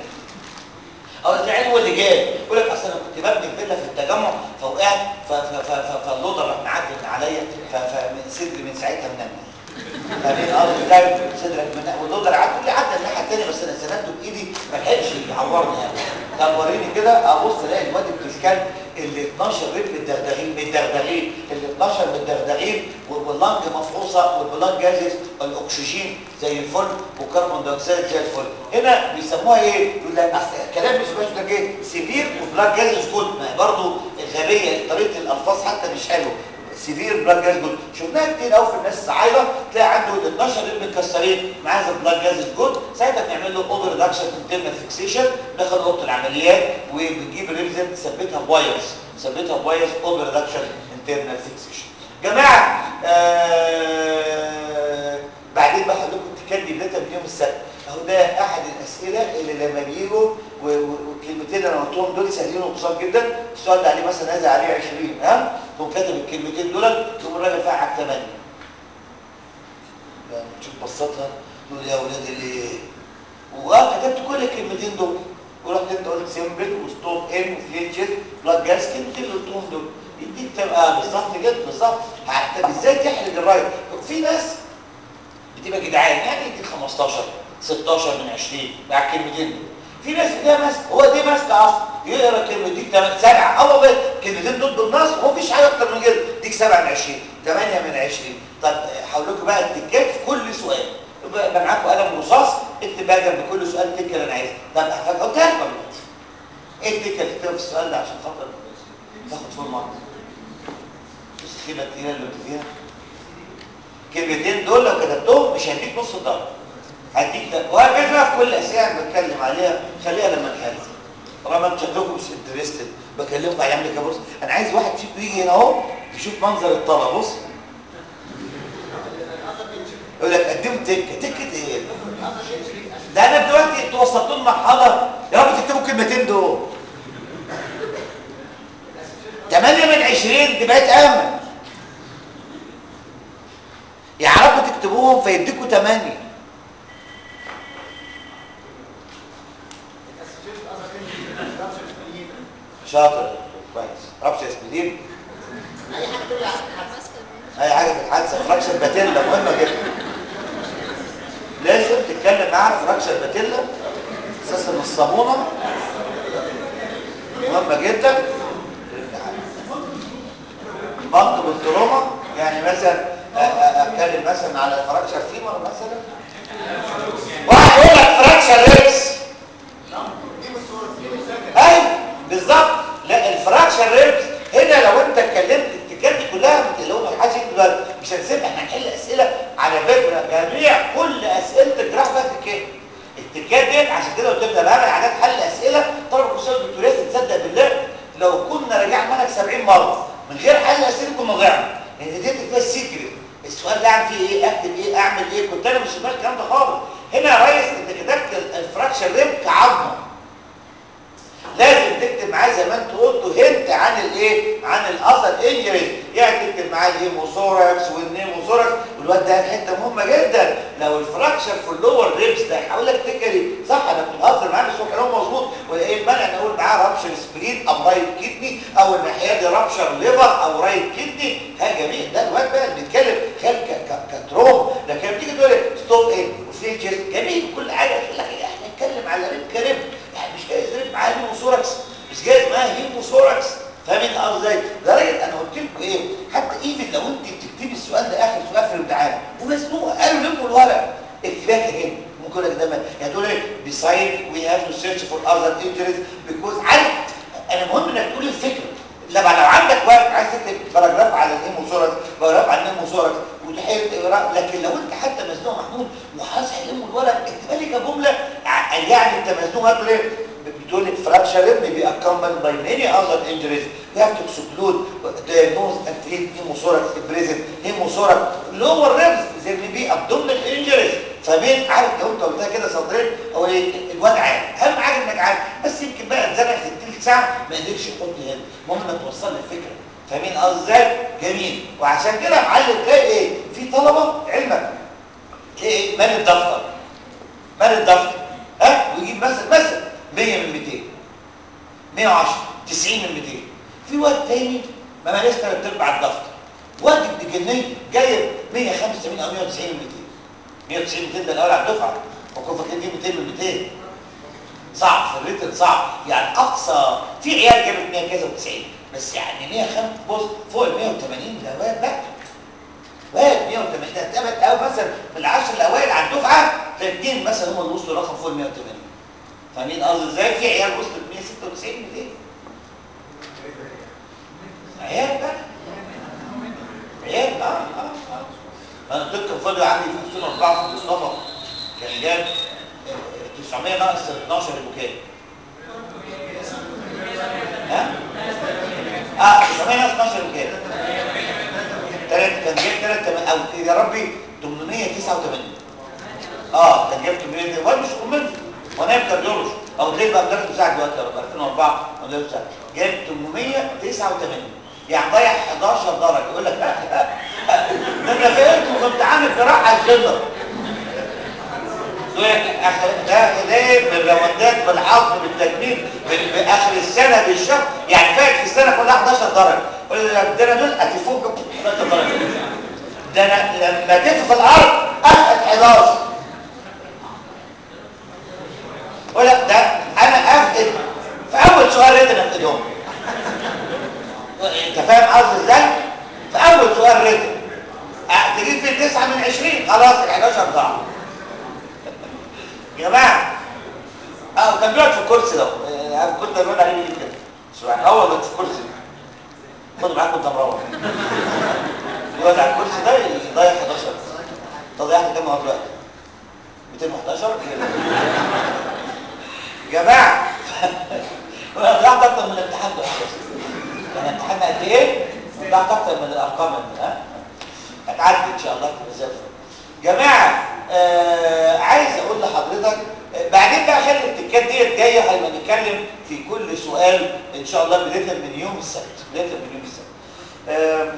او الزعيم هو اللي جاي يقول لك اصل انا كنت ببني فيلا في التجمع فوقعت فاللوتر راح معدي من عليا فصدري من ساعتها منمل فمين قصدي ده صدرك من واللودر قعد يقول لي عدى الناحيه الثانيه بس انا سندته بايدي ما لحقش يعورني يعني طب وريني كده ابص الاقي الواد ابن الكلب اللي 12 رجل متدغدغين متدغدغين اللي 12 متدغدغين واللنج مفعوصه والبلاد جازز الاكسجين زي الفل والكربون دايوكسيد زي الفل هنا بيسموها ايه يقول لك اصل الكلام مش باش لك ايه سيفير وبلاد جازز جود ما برضه الغبيه طريقه الالفاظ حتى مش حلوه سيفير بلاد جاز جود شفناها كتير قوي في الناس الصعايده تلاقي عنده ال 12 رجل متكسرين معاه بلاد جاز جود ساعتها بنعمل له اوفر ريدكشن انترنال فيكسيشن داخل اوضه العمليات وبنجيب الريبزن نثبتها بوايرز نثبتها بوايرز اوفر ريدكشن انترنال فيكسيشن جماعه آه بعدين بقى هقول لكم التكات دي بدايه من يوم السبت اهو ده احد الاسئله اللي لما بيجوا والكلمتين اللي انا قلتهم دول سهلين وبساط جدا السؤال ده عليه مثلا نازل عليه 20 ها تقوم كاتب الكلمتين دول تقوم الراجل فاعل 8 تشوف بسطها تقول يا ولاد الايه واه كتبت كل الكلمتين دول ورحت انت قلت سيمبل وستوب ان وفليتشز بلاد جاز كلمتين اللي قلتهم دول يديك تبقى بالظبط كده بالظبط طب ازاي تحرج الراجل في ناس بتبقى جدعان يعني يديك 15 16 من 20 مع الكلمتين دول في ناس ايديها ماسكه هو دي ماسكه اصلا يقرا كلمتين سبعه اه والله الكلمتين دول بالنص ومفيش حاجه اكتر من كده ديك 7 من 20 8 من 20 طب هقول لكم بقى التكات في كل سؤال يبقى معاكم قلم رصاص اكتب بقى جنب كل سؤال التكه اللي انا عايزها طب هحطها لكم ايه التكه اللي تكتبها في السؤال ده عشان خاطر تاخد فول مارك بص الخيبه التقيله اللي قلت فيها الكلمتين دول لو كتبتهم مش هديك نص الدرجه هديك ده وهكذا في كل الاسئله اللي بتكلم عليها خليها لما نحل طالما انتوا شكلكم مش انترستد بكلمكم على عمل بص انا عايز واحد فيكم يجي هنا اهو يشوف منظر الطلبه بص يقول لك قدموا تكه تكه ايه ده انا دلوقتي انتوا وصلتوا لمرحله يا رب تكتبوا الكلمتين دول 8 من 20 دي بقت امل يا رب تكتبوهم فيديكوا 8 شاطر كويس ربش اسبرين اي حاجه تقول اي حاجه في الحادثه فراكشر باتيلا مهمه جدا لازم تتكلم معاها فراكشر باتيلا اساسا الصابونه مهمه جدا منطق التروما يعني مثلا اتكلم مثلا على فراكشر فيمر مثلا واحد يقول لك فراكشر ريبس ايوه بالظبط لا الفراكشر ريبس هنا لو انت اتكلمت التكات دي كلها اللي هو الحاجه دلوقتي مش هنسيبها احنا هنحل اسئله على فكره جميع كل اسئله الجراح فيها تكات التكات ديت عشان كده قلت لك بعمل حاجات حل اسئله طلبه كورسات الدكتوراه تصدق بالله لو كنا راجعنا منك 70 مره من غير حل اسئله كنا ضيعنا لان دي فيها السيكريت السؤال ده اعمل فيه ايه اكتب ايه اعمل ايه كنت انا مش دماغي الكلام ده خالص هنا يا ريس انت كتبت الفراكشر ريب كعظمه لازم تكتب معاه زي ما انت قلت هنت عن الايه عن الاثر انجريز يعني تكتب معاه الهيموثوركس والنيموثوركس والواد ده حته مهمه جدا لو الفراكشر في اللور ريبس ده هقول لك تكري صح انا كنت بهزر معاه بس هو كلام مظبوط وايه المانع ان اقول معاه رابشر سبرين او رايت كدني او الناحيه دي رابشر ليفر او رايت كدني ها جميل ده الواد بقى اللي بيتكلم خل كتروم لكن بتيجي تقول ستوب ايه وفليتشر جميل كل حاجه تقول لك ايه احنا نتكلم على ريب كريب يعني مش جايز ريب معاه هيموثوركس مش جايز معاه هيموثوركس فاهمين قصدي لدرجه انا قلت لكم ايه حتى ايفن لو انت بتكتبي السؤال ده اخر سؤال في الامتحان ومزنوق قالوا لموا الورق اكتبها كده ممكن لك ده يعني تقول ايه beside we have to search for other injuries because عارف انا مهم انك تقول الفكره لما لو عندك ورق عايز تكتب باراجراف على الهيموثوركس باراجراف على النيموثوركس وتحيل تقرا لكن لو انت حتى مزنوق محمود وحاسس هيلم الورق اكتبها لي كجمله يعني انت مزنوق هتقول ايه بتقول fracture rib may be accompanied by many other injuries. You have to exclude, diagnose and treat pneumothorax in present, pneumothorax. Lower ribs, there may be abdominal injuries. فمين عارف لو انت قلتها كده سطرين هو ايه الواد عارف اهم حاجه انك عارف بس يمكن بقى اتزنق في التلت ساعه ما قدرش يحط هنا المهم انك توصل لي الفكره فاهمين قصدي ازاي جميل وعشان كده يا معلم تلاقي ايه في طلبه علمك تلاقي ايه مال الدفتر مال الدفتر ها ويجيب مثلا مثلا 100 من 200 110 90 من 200 في واد تاني ما ماليش ثلاث ارباع الدفتر واد ابن جنيه جايب 185 او 190 من 200 190 200 ده الاول على الدفعه وكون فاكرين دي 200 من 200 صعب في الريتن صعب يعني اقصى في عيال جابت 100 كذا و90 بس يعني 105 بص فوق ال 180 ده واد بقى واد 180 ده ثبت او مثلا من العشر الاوائل على الدفعه تلاقي اثنين مثلا هم اللي وصلوا رقم فوق ال 180 فاهمين قصدي ازاي في عيال وصلت 196 200 عيال بقى عيال اه اه اه انا الدكتور فاضل عندي في 2004 في مصطفى كان جاب 900 ناقص 12 يبقوا كام؟ ها؟ اه 900 ناقص 12 يبقوا كام؟ تلات كان جايب 3 او يا ربي 889 اه كان جايب 800 واد مش منه وانا كارديولوجي او تلاقي بقى مدرس مساعد دلوقتي يا رب 2004 مدرس مساعد جايب 889 يعني ضيع 11 درجه يقول لك لا لا ده انا فهمت في امتحان الجراحه الجنر ده ليه بالروندات بالعظم بالتجميل باخر السنه بالشهر يعني فات في السنه كلها 11 درجه يقول لك ده انا دول اتفوق 11 درجه ده انا لما جيت في الارض اخد 11 ولا ده انا افقد في اول سؤال ريتن افقدهم انت فاهم قصدي ازاي في اول سؤال ريتن تجيب فيه 9 من 20 خلاص ال 11 ضاع يا جماعه اه وكان بيقعد في الكرسي ده انا كنت بقول عليه كده سبحان الله والله في الكرسي خد معاك كنت مروح يقعد على الكرسي ده يضيع 11 طب ضيعت كام دلوقتي 211 يا جماعه ضيعت اكتر من الامتحان ده انا امتحان قد ايه ضيعت اكتر من الارقام ها هتعدي ان شاء الله تبقى زي الفل جماعه آه عايز اقول لحضرتك آه بعدين بقى خلي التكات ديت جايه هنبقى نتكلم في كل سؤال ان شاء الله بدايه من يوم السبت بدايه من يوم السبت آه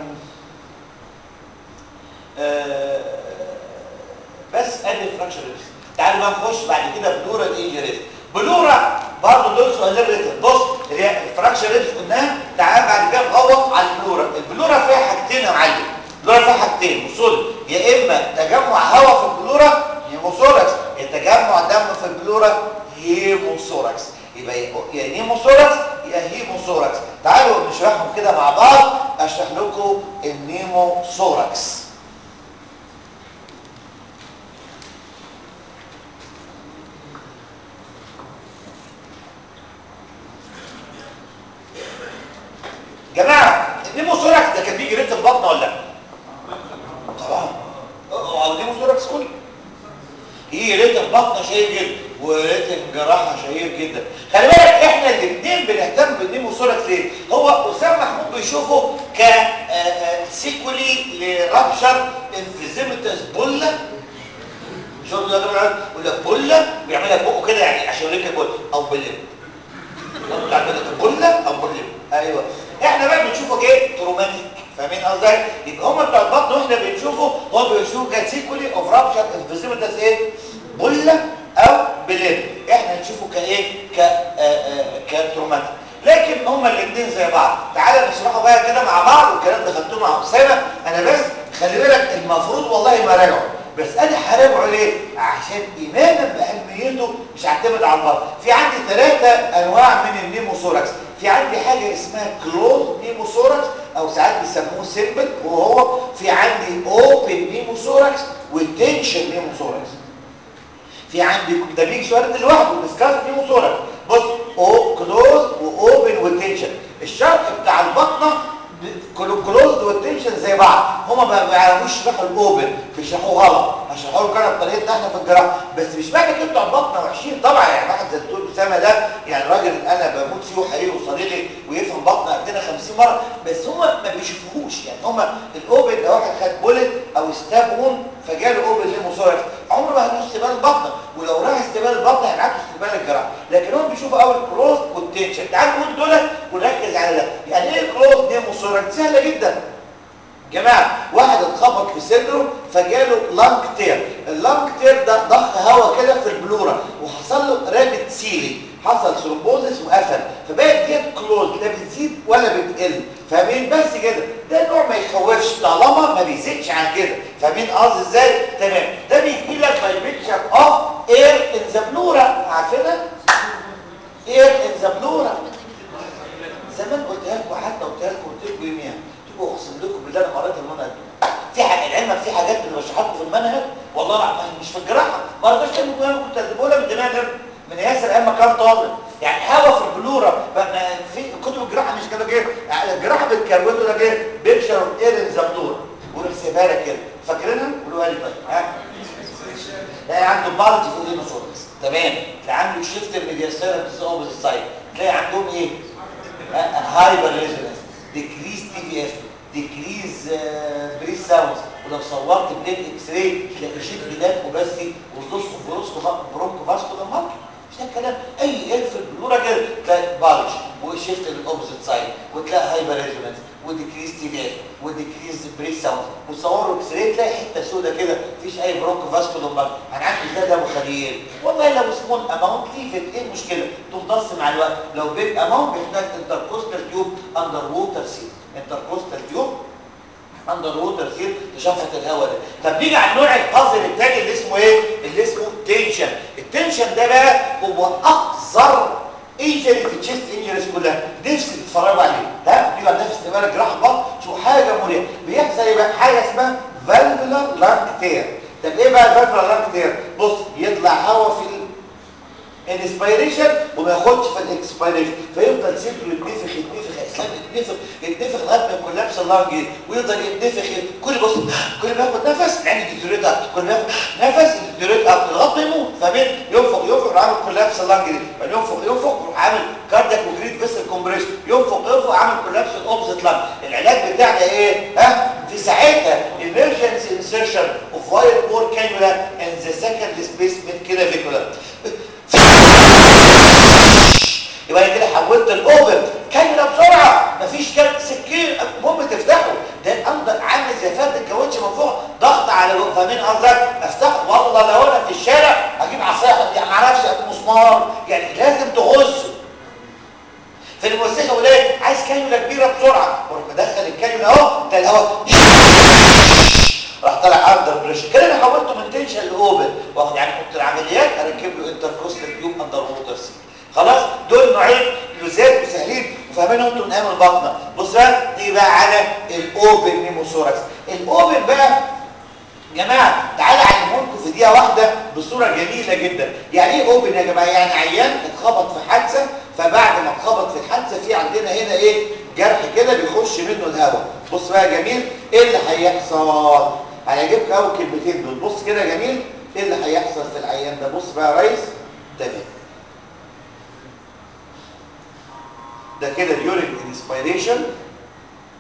آه بس ادي الفراكشر ريبس تعالوا بقى نخش بعد كده بلورا الايجريز بلورا برضه دول سؤالين ريتم بص اللي هي الفراكشر ريبس قلناها تعال بعد كده نغوط على البلورا البلورا فيها حاجتين يا معلم البلورا فيها حاجتين بصوا يا اما تجمع هواء في البلورا هيموثوركس يا تجمع دم في البلورا هيموثوركس يبقى يا نيموثوركس يا هيموثوركس تعالوا نشرحهم كده مع بعض اشرح لكم النيموثوركس جماعه النيموثوركس ده كان بيجي ريتم بطنه ولا لا طبعا اه النيموثوركس كله هي ريتم بطنه شهير جدا وريتم جراحه شهير جدا خلي بالك احنا الاثنين بنهتم بالنيموثوركس ليه هو اسامه محمود بيشوفه ك سيكولي لرابشر انفيزيمتس بولا شوف ده يقول لك بله بيعمل لك بقه كده يعني عشان يوريك البله او بله بتاع بله او بله ايوه احنا بقى بنشوفه ايه تروماتيك فاهمين قصدي يبقى هم بتوع البطن واحنا بنشوفه هو بيشوفوا كاسيكولي اوف رابشر انفيزيمتاس ايه بله او بلين احنا نشوفه كايه ك كتروماتيك لكن هما الاثنين زي بعض تعالى نشرحه بقى كده مع بعض والكلام ده خدتوه مع اسامه انا بس خلي بالك المفروض والله ما راجعه بس انا هراجعه ليه عشان ايمانا بعلميته مش هعتمد على البطن في عندي ثلاثه انواع من النيموثوركس في عندي حاجه اسمها كلوز نيموثوركس او ساعات بيسموه سيمبل وهو في عندي اوبن نيموثوركس وتنشن نيموثوركس في عندي ده بيجي سؤال لوحده ديسكاس نيموثوركس بص او كلوز واوبن وتنشن الشرح بتاع البطنه كلوزد والتنشن زي بعض هما ما بيعرفوش يشرحوا الاوبن بيشرحوه غلط هشرحوا له كده بطريقتنا احنا في الجراحه بس مش معنى كده بتوع البطنه وحشين طبعا يعني واحد زي الدكتور اسامه ده يعني راجل انا بموت فيه وحقيقي وصديقي ويفهم بطنه قدنا 50 مره بس هما ما بيشوفوهوش يعني هما الاوبن ده واحد خد بولت او ستاب اون فجاله اوبن ليموثوركس عمره ما هيروح استقبال البطنه ولو راح استقبال البطنه هيبعته استقبال الجراحه لكن هم بيشوفوا اول كلوز والتنشن تعالوا نقول دول ونركز على ده يعني ايه كلوز نيموثوركس سهله جدا جماعه واحد اتخبط في صدره فجاله لانج تير اللانج تير ده ضخ هواء كده في البلوره وحصل له رابط سيلي حصل ثرومبوزس وقفل فبقت ديت كلوز لا بتزيد ولا بتقل فاهمين بس كده ده نوع ما يخوفش طالما ما بيزيدش عن كده فاهمين قصدي ازاي تمام ده بيجي لك باي بيكتشر اوف اير ان ذا بلورا عارفينها اير ان ذا بلورا زمان قلتها لكم حتى قلتها لكم قلت لكم يوميها تبقوا اقسم لكم بالله انا قريت المنهج في حاجه العلم في حاجات اللي بشرحها لكم في المنهج والله العظيم مش في الجراحه ما رضاش كلمه مهمه كنت اديبها من دماغي من ياسر ايام ما كان طالب يعني هوا في البلوره في كتب الجراحه مش كده كده الجراحه بتكروته ده كده بيكشر اوف اير ان ذا بلور ويروح سايبها لك كده فاكرينها قولوها لي طيب ها تلاقي عنده بالج في الاينوسورس تمام تلاقي عنده شيفت الميدياسيرم في اوبوزيت سايد تلاقي عندهم ايه هايبر ريزونانس ديكريز تي في اف ديكريز بريس ساوندز ولو صورت بلين اكس راي تلاقي شيفت لاب وبسي وفلوسكو فلوسكو برونكو فاسكو ده مارك مش ده الكلام اي اير في البلوره كده تلاقي بالج وشيفت للاوبوزيت سايد وتلاقي هايبر ريزونانس وديكريز تي في اف وديكريز بريس ساوند وتصوروا اكس راي تلاقي حته سوداء كده مفيش اي برونكو فاسكو لومبارد هنعرف ازاي ده ابو خليل والله لو سمول اماونت ليفت ايه المشكله تمتص مع الوقت لو بيج اماونت بيحتاج انتركوستال تيوب اندر ووتر سيل انتركوستال تيوب اندر ووتر سيل تشفط الهواء ده طب نيجي على النوع القذر الثاني اللي اسمه ايه اللي اسمه تنشن التنشن ده بقى هو اقذر انجري في التشيست انجريز كلها نفسي تتفرجوا عليه ها تيجي على نفس بالك جراحه بطن شو حاجه مريحه بيحصل ايه بقى حاجه اسمها فالفولار لانج تير طب ايه بقى الفالفولار لانج تير بص يطلع هواء في الانسبيريشن وما ياخدش في الاكسبيريشن فيفضل صدره يتنفخ يتنفخ اسلام يتنفخ يتنفخ لغايه ما يكولابس اللانج ويفضل يتنفخ كل بص كل ما ياخد نفس يعني ديتوريت اكتر كل ما ياخد نفس ديتوريت اكتر لغايه ما يموت فاهمين ينفخ ينفخ عامل كولابس اللانج دي ينفخ ينفخ يروح عامل كاردياك وجريد فيسل كومبريشن ينفخ ينفخ عامل كولابس الاوبزيت لانج العلاج بتاعنا ايه ها في ساعتها emergency insertion of wire bore cannula in the second displacement clavicular يبقى انا كده حولت الاوبن كانيولا بسرعه مفيش كان سكين المهم تفتحه ده الاندر عامل زي فرد الكاوتش من فوق ضغط على فاهمين قصدك افتحه والله لو انا في الشارع اجيب عصايه يعني ما اعرفش مسمار يعني لازم تغزه في المستشفى ولايه عايز كانيولا كبيره بسرعه واروح مدخل الكانيولا اهو ده الهواء راح طالع اندر بريشر كده انا حولته من تنشن لاوبن واخد يعني اوضه العمليات اركب له انتركوستال تيوب اندر ووتر سيل خلاص دول نوعين لزاز وسهلين وفاهمينهم انتوا من ايام البطنه بص بقى نيجي بقى على الاوبن نيموثوركس الاوبن بقى جماعه تعالى اعلمكم في دقيقه واحده بصوره جميله جدا يعني ايه اوبن يا جماعه يعني عيان اتخبط في حادثه فبعد ما اتخبط في الحادثه في عندنا هنا ايه جرح كده بيخش منه الهواء بص بقى يا جميل ايه اللي هيحصل هيعجبك اول كلمتين دول بص كده يا جميل ايه اللي هيحصل في العيان ده بص بقى يا ريس تمام ده كده اليورين انسبيريشن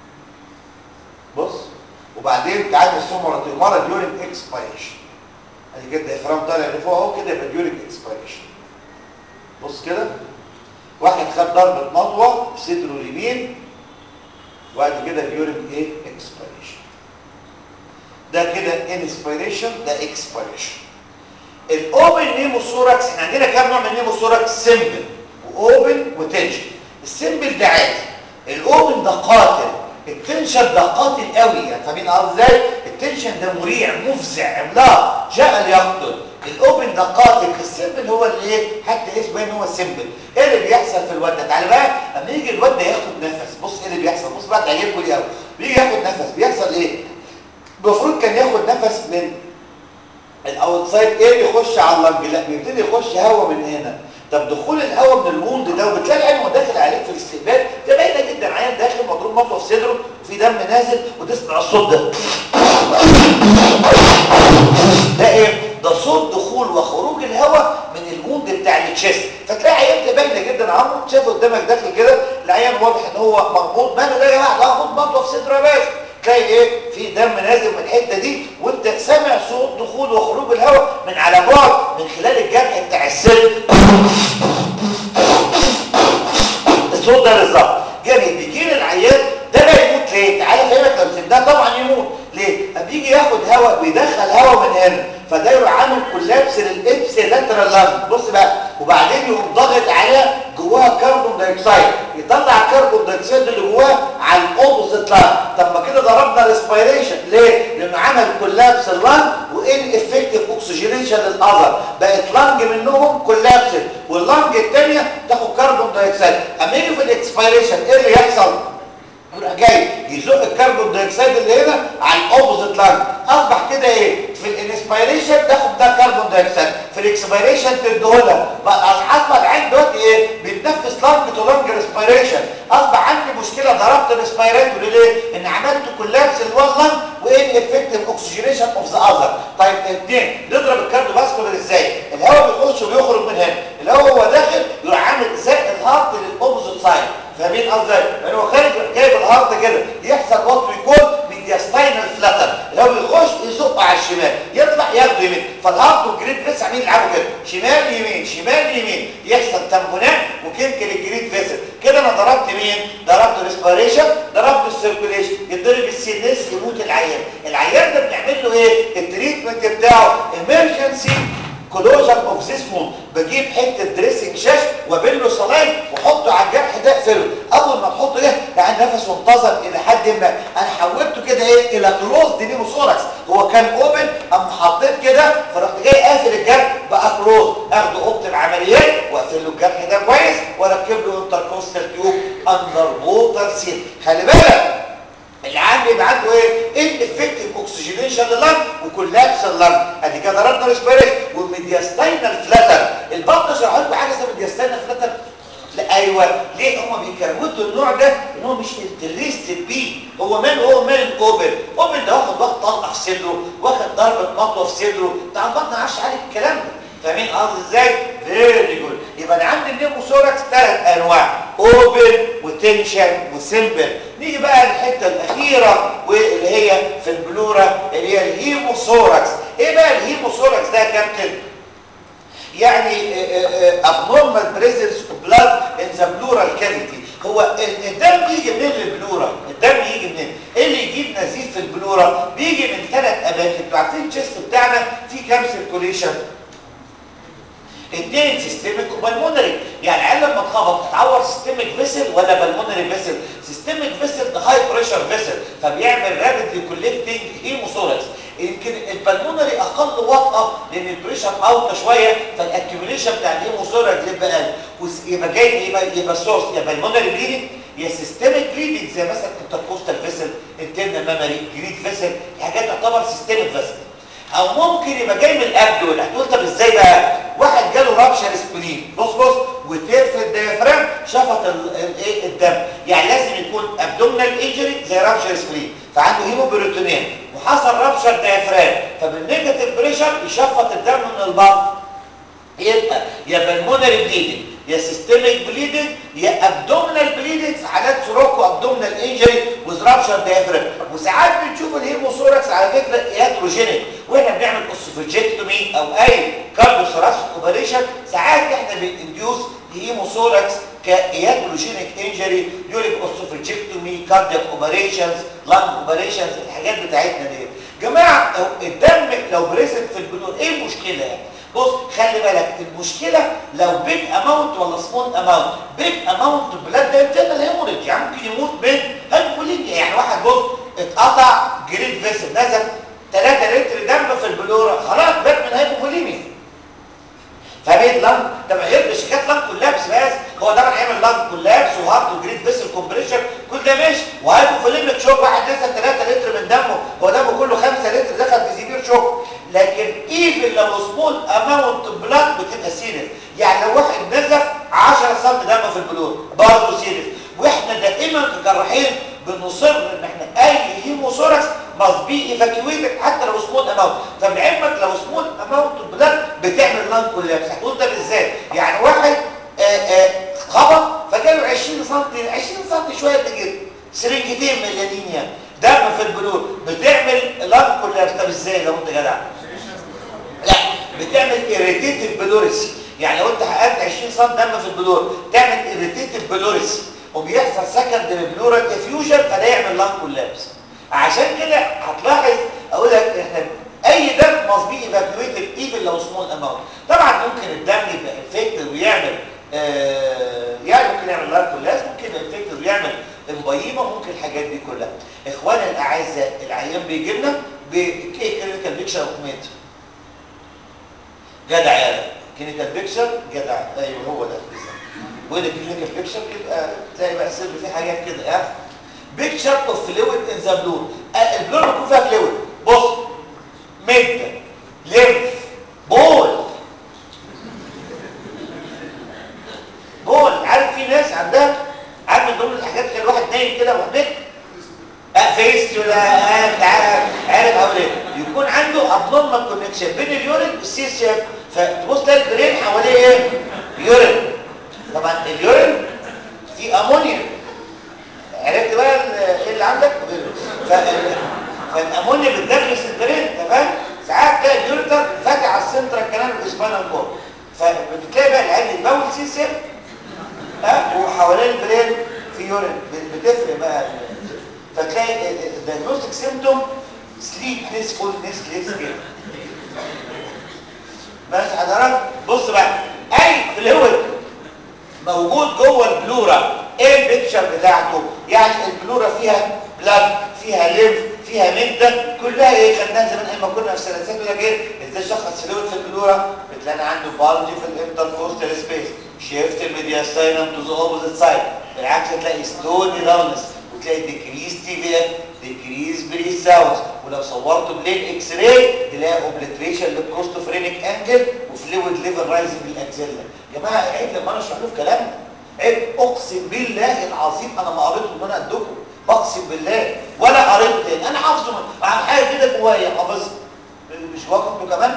بص وبعدين تعالى نقسمه مرتين مره اليورين اكسبيريشن ادي كده الديافرام طالع لفوق اهو كده يبقى ديورنج اكسبيريشن بص كده واحد خد ضربه مطوه في صدره اليمين وبعد كده ديورنج ايه اكسبيريشن ده كده انسبيريشن ده اكسبيريشن الاوبن نيموثوركس احنا عندنا كام نوع من نيموثوركس سيمبل واوبن وتنشن السيمبل ده عادي الاوبن ده قاتل التنشن ده قاتل قوي يعني فاهمين قصدي ازاي التنشن ده مريع مفزع عملاق جاء ليقتل الاوبن ده قاتل السيمبل هو اللي ايه حتى اسمه ان هو سيمبل ايه اللي بيحصل في الواد ده تعالى بقى اما يجي الواد ده ياخد نفس بص ايه اللي بيحصل بص بقى تعجبكم ليه قوي بيجي ياخد نفس بيحصل ايه المفروض كان ياخد نفس من الاوتسايد ايه يخش على اللنج لا بيبتدي يخش هواء من هنا طب دخول الهواء من الوند ده وبتلاقي عينه داخل عليك في الاستقبال ده باينه جدا عيان داخل مضروب مطوه في صدره وفي دم نازل وتسمع الصوت ده ده ايه ده صوت دخول وخروج الهواء من الوند بتاع التشيست فتلاقي عيان ده باينه جدا عمرو شايف قدامك داخل كده العيان واضح ان هو مربوط ماله ده يا جماعه ده مربوط مطوه في صدره يا باشا تلاقي ايه في دم نازل من الحته دي وانت سامع صوت دخول وخروج الهواء من على بعد من خلال الجرح بتاع السن الصوت ده بالظبط جميل بيجي لي العيان ده لا يموت ليه تعالى فهمك لو سبناه طبعا يموت ليه اما بيجي ياخد هواء بيدخل هواء من هنا فده يروح عامل كولابس للابس لاترال لانج بص بقى وبعدين يقوم ضاغط عليها جواها كربون دايوكسيد يطلع الكربون دايوكسيد اللي جواه على الاوبوزيت لانج طب ما كده ضربنا الاسبيريشن ليه لانه عمل كولابس اللانج وان افكتيف اوكسجينيشن للاذر بقت لانج منهم كولابس واللانج الثانيه تاخد كربون دايوكسيد اما يجي في الاكسبيريشن ايه اللي يحصل يروح جاي يزق الكربون دايوكسيد اللي هنا على الاوبوزيت لانج اصبح كده ايه في الانسبيريشن تاخد ده كربون دايوكسيد في الاكسبيريشن تديهولها بقى اصبح العين دلوقتي ايه بيتنفس لانج تو لانج ريسبيريشن اصبح عندي مشكله ضربت الريسبيراتوري ليه ان عملت كولابس الوزن وان افكتيف اوكسجينيشن اوف ذا اذر طيب اثنين نضرب الكارديو فاسكولار ازاي الهواء بيخش وبيخرج من هنا الهواء هو داخل يروح عامل زق الهارت للاوبوزيت سايد فاهمين قصدي يعني هو خارج جايب الهارت كده يحصل وات يكون ميدياستاينال فلاتر الهواء يخش يزق على الشمال يطلع ياخده يمين فالهارت والجريد فيس عاملين يلعبوا كده شمال يمين شمال يمين يحصل تمبونات وكيمكل الجريد فيسل كده انا ضربت مين ضربت الريسبيريشن ضربت السيركوليشن يتضرب السينس يموت العيان العيان ده بنعمل له ايه التريتمنت بتاعه ايمرجنسي كلوجر اوف ذيس ووند بجيب حته دريسنج شاش وابله صلاين واحطه على الجرح ده اقفله اول ما تحطه ده يعني نفسه انتظر الى حد ما انا حولته كده ايه الى كلوز دي نيموثوركس هو كان اوبن اما حطيت كده فرحت جاي قافل الجرح بقى كلوز اخده اوضه العمليات واقفل له الجرح ده كويس واركب له انتركوستال تيوب اندر ووتر سيل خلي بالك العام بيبقى عنده ايه ان افكتيف اوكسجينيشن لللنج وكولابس اللنج ادي كده ضربنا ريسبيريشن والميدياستاينال فلاتر البطن شرح لكم حاجه اسمها ميدياستاينال فلاتر لا ايوه ليه هم بيكروتوا النوع ده ان هو مش انترستد بيه هو مال هو مال اوبن اوبن ده واخد واخد طلقه في صدره واخد ضربه مطوه في صدره بتاع البطن ما عارفش عليك الكلام ده فاهمين قصدي ازاي فيري جود يبقى انا عندي النيموثوركس ثلاث انواع اوبن وتنشن وسيمبل نيجي بقى للحته الاخيره واللي هي في البلورا اللي هي الهيموثوركس ايه بقى الهيموثوركس ده يا كابتن يعني abnormal presence of blood in the pleural cavity هو الدم يجي منين للبلورا الدم يجي منين ايه اللي يجيب نزيف في البلورا بيجي من ثلاث اماكن انتوا عارفين الجسم بتاعنا فيه كام سيركوليشن اثنين سيستميك وبالمونري يعني عيال لما تخبط تتعور سيستميك فيسل ولا بالمونري فيسل سيستميك فيسل ده هاي بريشر فيسل فبيعمل رابيدلي كولكتنج هيموثوركس يمكن البالمونري اقل وطأه لان البريشر اوطى شويه فالاكيوميليشن بتاع الهيموثوركس يبقى اقل يبقى جاي يبقى يبقى السورس يا بالمونري بليدنج يا سيستميك بليدنج زي مثلا انتركوستال فيسل انترنال ميموري جريد فيسل حاجات تعتبر سيستميك فيسل او ممكن يبقى جاي من الابدول هتقول طب ازاي بقى واحد جاله رابشر سبلين بص بص وتير في الديافرام شفط الايه الدم يعني لازم يكون ابدومينال انجري زي رابشر سبلين فعنده هيموبروتونين وحصل رابشر ديافرام فبالنيجاتيف بريشر يشفط الدم من البطن يبقى يا بالمونري بليدنج يا سيستميك بليدنج يا ابدومينال بليدنج في حالات سروكو ابدومينال انجري وزرابشر ديافرام وساعات بنشوف الهيموثوركس على فكره ياتروجينيك واحنا بنعمل اوسوفيجكتومي او اي كارديوثوراسيك اوبريشن ساعات احنا بنديوس هيموثوركس كياتروجينيك انجري يوريك اوسوفيجكتومي كاردياك اوبريشنز لانج اوبريشنز الحاجات بتاعتنا دي جماعه الدم لو بريزنت في البلور ايه المشكله يعني بص خلي بالك المشكله لو بيج اماونت ولا سمول اماونت بيج اماونت بلاد ده انترنال هيموريدج يعني ممكن يموت من هايبوفوليميا يعني واحد بص اتقطع جريد فيسل نزل 3 لتر دم في البلوره خلاص بات من هايبوفوليميا فبيت لانج ده من غير شيكات لانج كولابس بس هو طبعا هيعمل لانج كولابس وهارت وجريد فيسل كومبريشن كل ده ماشي وهايبوفوليميك شوك واحد نزل 3 لتر من دمه هو دمه كله 5 لتر دخل في سيفير شوك لكن ايفن لو سمول اماونت بلاد بتبقى سيريس يعني لو واحد نزف 10 سم دم في البلور برضه سيريس واحنا دائما كجراحين بنصر ان احنا اي هيموثوركس must be evacuated حتى لو سمول اماونت طب لعلمك لو سمول اماونت بلاد بتعمل لانج كولابس هتقول ده ازاي يعني واحد آآ آآ خبط فجاله 20 سم 20 سم شويه كده سرنجتين مليانين يعني دم في البلور بتعمل لانج كولابس طب ازاي لو انت جدع لا بتعمل irritative بلوريسي يعني لو انت حققت 20 سم دم في البلور تعمل irritative بلوريسي وبيحصل سكندري بلورال افيوجن فده يعمل لانج كولابس عشان كده هتلاحظ اقول لك احنا اي دم must be evacuated even لو سمول اماونت طبعا ممكن الدم يبقى انفكتد ويعمل آه يعني ممكن يعمل لانج كولابس ممكن يبقى انفكتد ويعمل امبيمه ممكن الحاجات دي كلها اخوانا الاعزاء العيان بيجي لنا بكلينيكال بيكشر اوف ميت جدع يا كلينيكال بيكشر جدع ايوه هو ده وين الكلينيكال بيكشر يبقى تلاقي بقى سر في حاجات كده يعني بيكشر اوف فلويد ان ذا بلور البلور بيكون فيها فلويد بص مده ليمف بول بول عارف في ناس عندها عارف من ضمن الحاجات كده الواحد نايم كده وهناك فيست ولا عارف او ليه يكون عنده ابنورمال كونكشن بين اليورين والسي سي اف فتبص تلاقي البرين حواليه ايه يورين طبعا اليورين فيه امونيا عرفت بقى ايه اللي عندك فالامونيا بتدرس البرين تمام ساعات تلاقي اليوريتر فاتح على السنترال كانال والسباينال كورد فبتلاقي بقى العين يتبول سي سي اف ها وحوالين البرين في يورين بتفرق بقى فتلاقي الدايجنوستيك سيمتوم سليبنس فولنس ليس كده ماشي حضرتك بص بقى اي فلويد موجود جوه البلورا ايه البيكتشر بتاعته يعني البلورا فيها بلاد فيها ليف فيها مده كلها ايه خدناها زمان ايام ما كنا في سلاسل يقول لك ايه ازاي شخص فلويد في البلورا بتلاقي عنده بارج في الانتركوستال سبيس شيفت الميدياستاينم تو ذا اوبوزيت سايد بالعكس تلاقي ستوني دارنس وتلاقي ديكريز تي في اف ديكريز بري ساوند ولو صورته بلين اكس راي تلاقي اوبليتريشن للكوستوفرينيك انجل وفلويد ليفل رايزنج بالاكسيلا يا جماعه عيب لما انا اشرح له كلامنا عيب اقسم بالله العظيم انا ما قريته ان انا قدكم بقسم بالله ولا قريته تاني انا حافظه عن حاجه كده جوايا حافظها مش جواكم انتوا كمان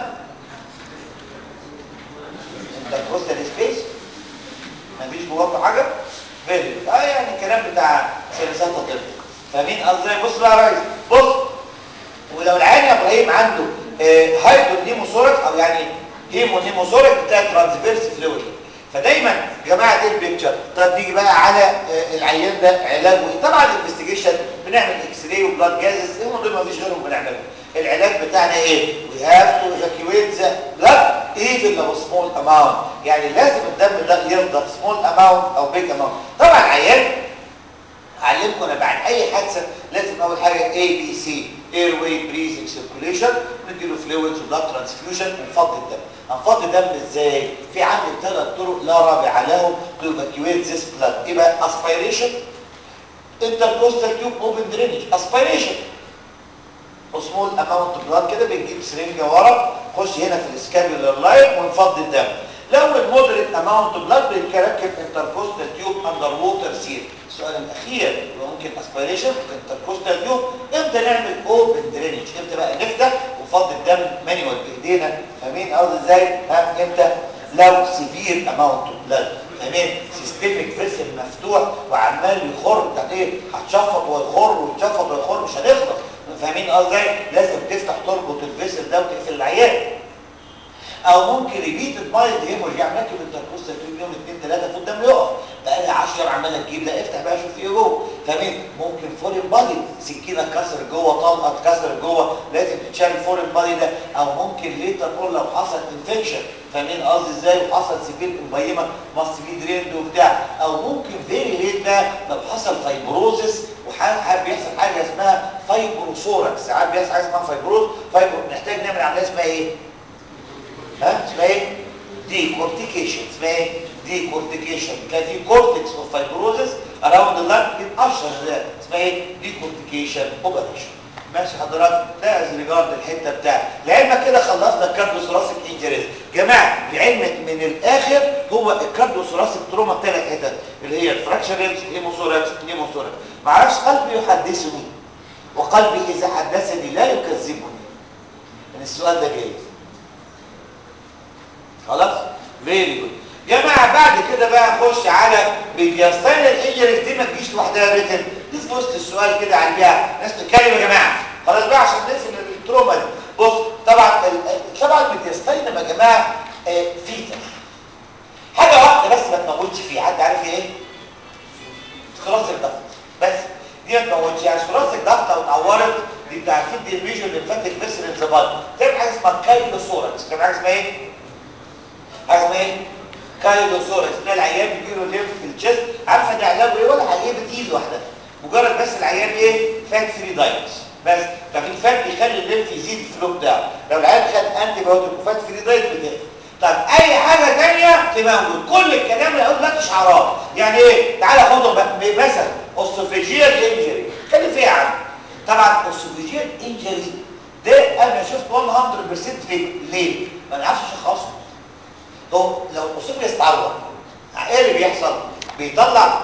انت كوستال سبيس مفيش جواكم حاجه فيري اه يعني الكلام بتاع سياسات الطب فاهمين قصدي بص بقى يا ريس بص ولو العين يا ابراهيم عنده آه هايدرو نيموثوركس او يعني هيمو نيموثوركس بتاع ترانسفيرس فلويد فدايما يا جماعه دي البيكتشر طب نيجي بقى على آه العيان ده علاجه ايه طبعا الانفستيجيشن بنعمل اكس راي وبلاد جازز هم دول ما فيش غيرهم بنعملهم العلاج بتاعنا ايه وي هاف تو ايفاكيويت ذا بلاد ايفن لو سمول اماونت يعني لازم الدم ده يفضل سمول اماونت او بيج اماونت طبعا عيان اعلمكم انا بعد اي حادثه لازم اول حاجه اي بي سي اير واي بريزنج سيركوليشن نديله فلويدز وبلاد ترانسفيوجن ونفضي الدم هنفضي الدم ازاي في عندي ثلاث طرق لا رابع لهم تو ايفاكيويت ذيس بلاد ايه بقى اسبيريشن انتركوستال تيوب اوبن درينج اسبيريشن سمول اماونت بلاد كده بنجيب سرنجه ورا خش هنا في السكابيولار لاين ونفضي الدم لو المودريت اماونت بلاد بنركب انتركوستال تيوب اندر ووتر سيل السؤال الاخير يبقى ممكن اسبيريشن انتركوستال تيوب امتى نعمل اوبن درينج امتى بقى نفتح ونفضي الدم مانيوال بايدينا فاهمين قصدي ازاي ها امتى لو سيفير اماونت بلاد تمام سيستميك فيسل مفتوح وعمال يخر ده ايه هتشفط ويخر ويتشفط ويخر مش هنخلص فاهمين قصدي لازم تفتح تربط الفيسل ده وتقفل العيان او ممكن ريبيت المايند هيمورج يعني راكب التركوز تكتب يوم اثنين ثلاثه فوت دم يقف بقى لي 10 عماله تجيب لا افتح بقى شوف ايه جوه فاهمين ممكن فورين بادي سكينه اتكسر جوه طلقه اتكسر جوه لازم تتشال الفورين بادي ده او ممكن ليتر اون لو حصل انفكشن فاهمين قصدي ازاي وحصل سيفير مبيمه ماست بي دريند وبتاع او ممكن فيري ريت بقى لو حصل فايبروزس وحاب بيحصل حاجه اسمها فايبروسوركس ساعات بيحصل حاجه اسمها فايبروز فايبرو محتاج نعمل عمليه اسمها ايه ها اسمها ايه دي كورتيكيشن اسمها ايه دي كورتيكيشن كان في كورتكس اوف فايبروزس اراوند اللانج بيتقشر ده اسمها ايه دي كورتيكيشن اوبريشن ماشي حضرتك ده از ريجارد الحته بتاعتي لعلمك كده خلصنا الكارديوثوراسيك انجريز جماعه لعلمك من الاخر هو الكارديوثوراسيك تروما ثلاث حتت اللي هي الفراكشرز هيموثوراكس نيموثوراكس ما اعرفش قلبي يحدثني وقلبي اذا حدثني لا يكذبني من السؤال ده جاي خلاص فيري جود جماعه بعد كده بقى نخش على ميدياستاينال انجريز دي ما تجيش لوحدها ريتم دي في وسط السؤال كده عليها ناس تتكلم يا جماعه خلاص بقى عشان نقفل التروما دي بص طبعا ال- طبعا الميدياستاينال يا جماعه آه، فيتر حاجه واحده بس ما تموتش فيه حد عارف ايه ثلاثي الضغط بس دي ما تموتش يعني ثلاثي الضغط لو اتعورت دي بتاع في الفيجن ليمفاتيك فيسل انزباط تعمل حاجه اسمها كايلوثوركس تعمل حاجه اسمها ايه حاجه اسمها ايه كايلوثوركس ده العيان بيجي له ليمف في الجسم عارفه ده علاجه ايه ولا حاجه بتيجي لوحدها مجرد بس العيان ايه فات فري دايت بس ففي الفات بيخلي الليمف يزيد الفلو بتاعه لو العيان خد انتي بايوتيك وفات فري دايت بتقفل طب اي حاجه ثانيه تموت كل الكلام اللي هقوله دلوقتي اشعارات يعني ايه تعالى خدهم بقى مثلا اوسوفيجيال انجري اتكلم فيها عنه طبعا اوسوفيجيال انجري ده انا شفت 100% فيك ليه ما نعرفش اشخصه هو لو الاوسوفيجيال استعور ايه اللي بيحصل بيطلع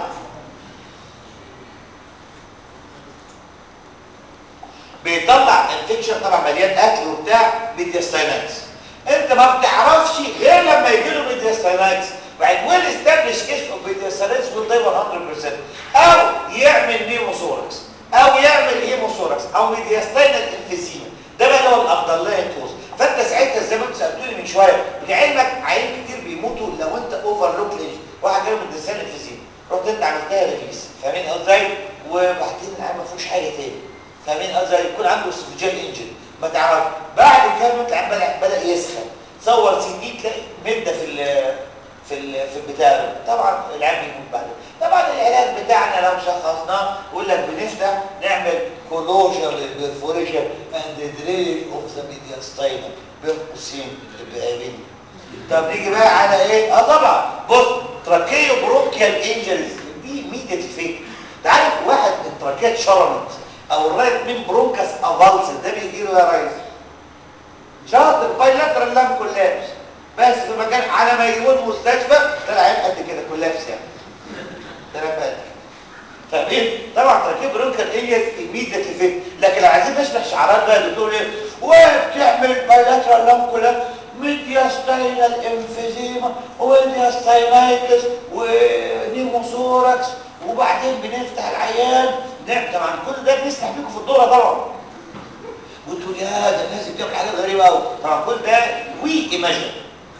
بيطلع انفكشن طبعا مليان اكل وبتاع ميدياستاينايتس انت ما بتعرفش غير لما يجي له ميدياستاينايتس بعد ويل استابليش كيس اوف ميدياستاينايتس ويل داي 100% او يعمل نيموثوركس او يعمل هيموثوركس او ميدياستاينال انفيزيما ده بقى اللي هو الافضل لا يكوز فانت ساعتها زي ما انت سالتوني من شويه لعلمك عيال كتير بيموتوا لو انت اوفر لوك ليج واحد جاله ميدياستاينال انفيزيما رحت انت عملتها ريليس فاهمين ازاي وبعدين العيال ما فيهوش حاجه تاني فاهمين ازاي يكون عنده استفجال انجن ما تعرف بعد كده انت عم بدا بدا يسخن تصور سي دي تلاقي مده في ال في ال في البتاع طبعا العيال بيموت بعدين طبعا العلاج بتاعنا لو شخصناه يقول لك بنفتح نعمل كولوجر للبرفوريشن اند دريل اوف ذا ميدياستاينر بين قوسين بقابين طب نيجي بقى على ايه اه طبعا بص تراكيو برونكيال انجريز دي ميديت فيك تعرف واحد من تراكيات شرمت او الرايت من برونكاس افالس ده بيجي له يا ريس شاطر بايلاترال لام كولابس بس في مكان على ما يجيبوه المستشفى طلع عين قد كده كولابس يعني طلع بقى فاهمين طبعا تركيب برونكال ايليس ايميديتلي فيك لكن لو عايزين نشرح شعارات بقى الدكتور ايه وبتعمل بايلاترال لام كولابس ميدياستاينال انفيزيما وميدياستاينايتس ونيموثوركس وبعدين بنفتح العيان نعم طبعا كل ده بنسمع بيكم في الدوره طبعا وتقول يا ده الناس بتعمل حاجات غريبه قوي طبعا كل ده وي ايماجن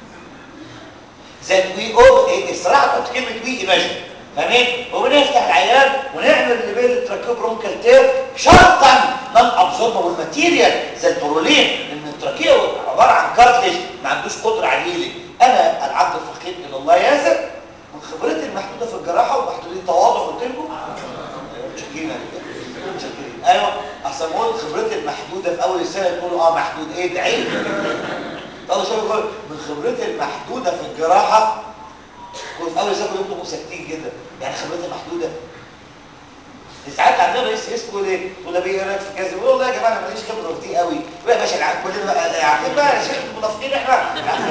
ذات وي او الصراحه تحط كلمه وي ايماجن فاهمين وبنفتح العيان ونعمل اللي بين التراكيو برونكال تير شرطا نون ابزوربابل ماتيريال زي البرولين لان التراكيو عباره عن كارتليج ما عندوش قدره على الهيلينج انا العبد الفقير الى الله ياسر من خبرتي المحدوده في الجراحه ومحدودين تواضع قلت لكم شكينا شكينا ايوه احسن ما قلت خبرتي المحدوده في اول السنه تقولوا اه محدود ايه ده عيب طب شوف يقول من خبرتي المحدوده في الجراحه كنت في اول سنه كنتوا انتم ساكتين كده يعني خبرتي محدوده ساعات عندنا رئيس اس تقول ايه تقول له ايه رايك في كذا يقول والله يا جماعه انا ماليش خبره في دي قوي يا باشا العيال كلنا بقى عارفين بقى يا شيخ المنافقين احنا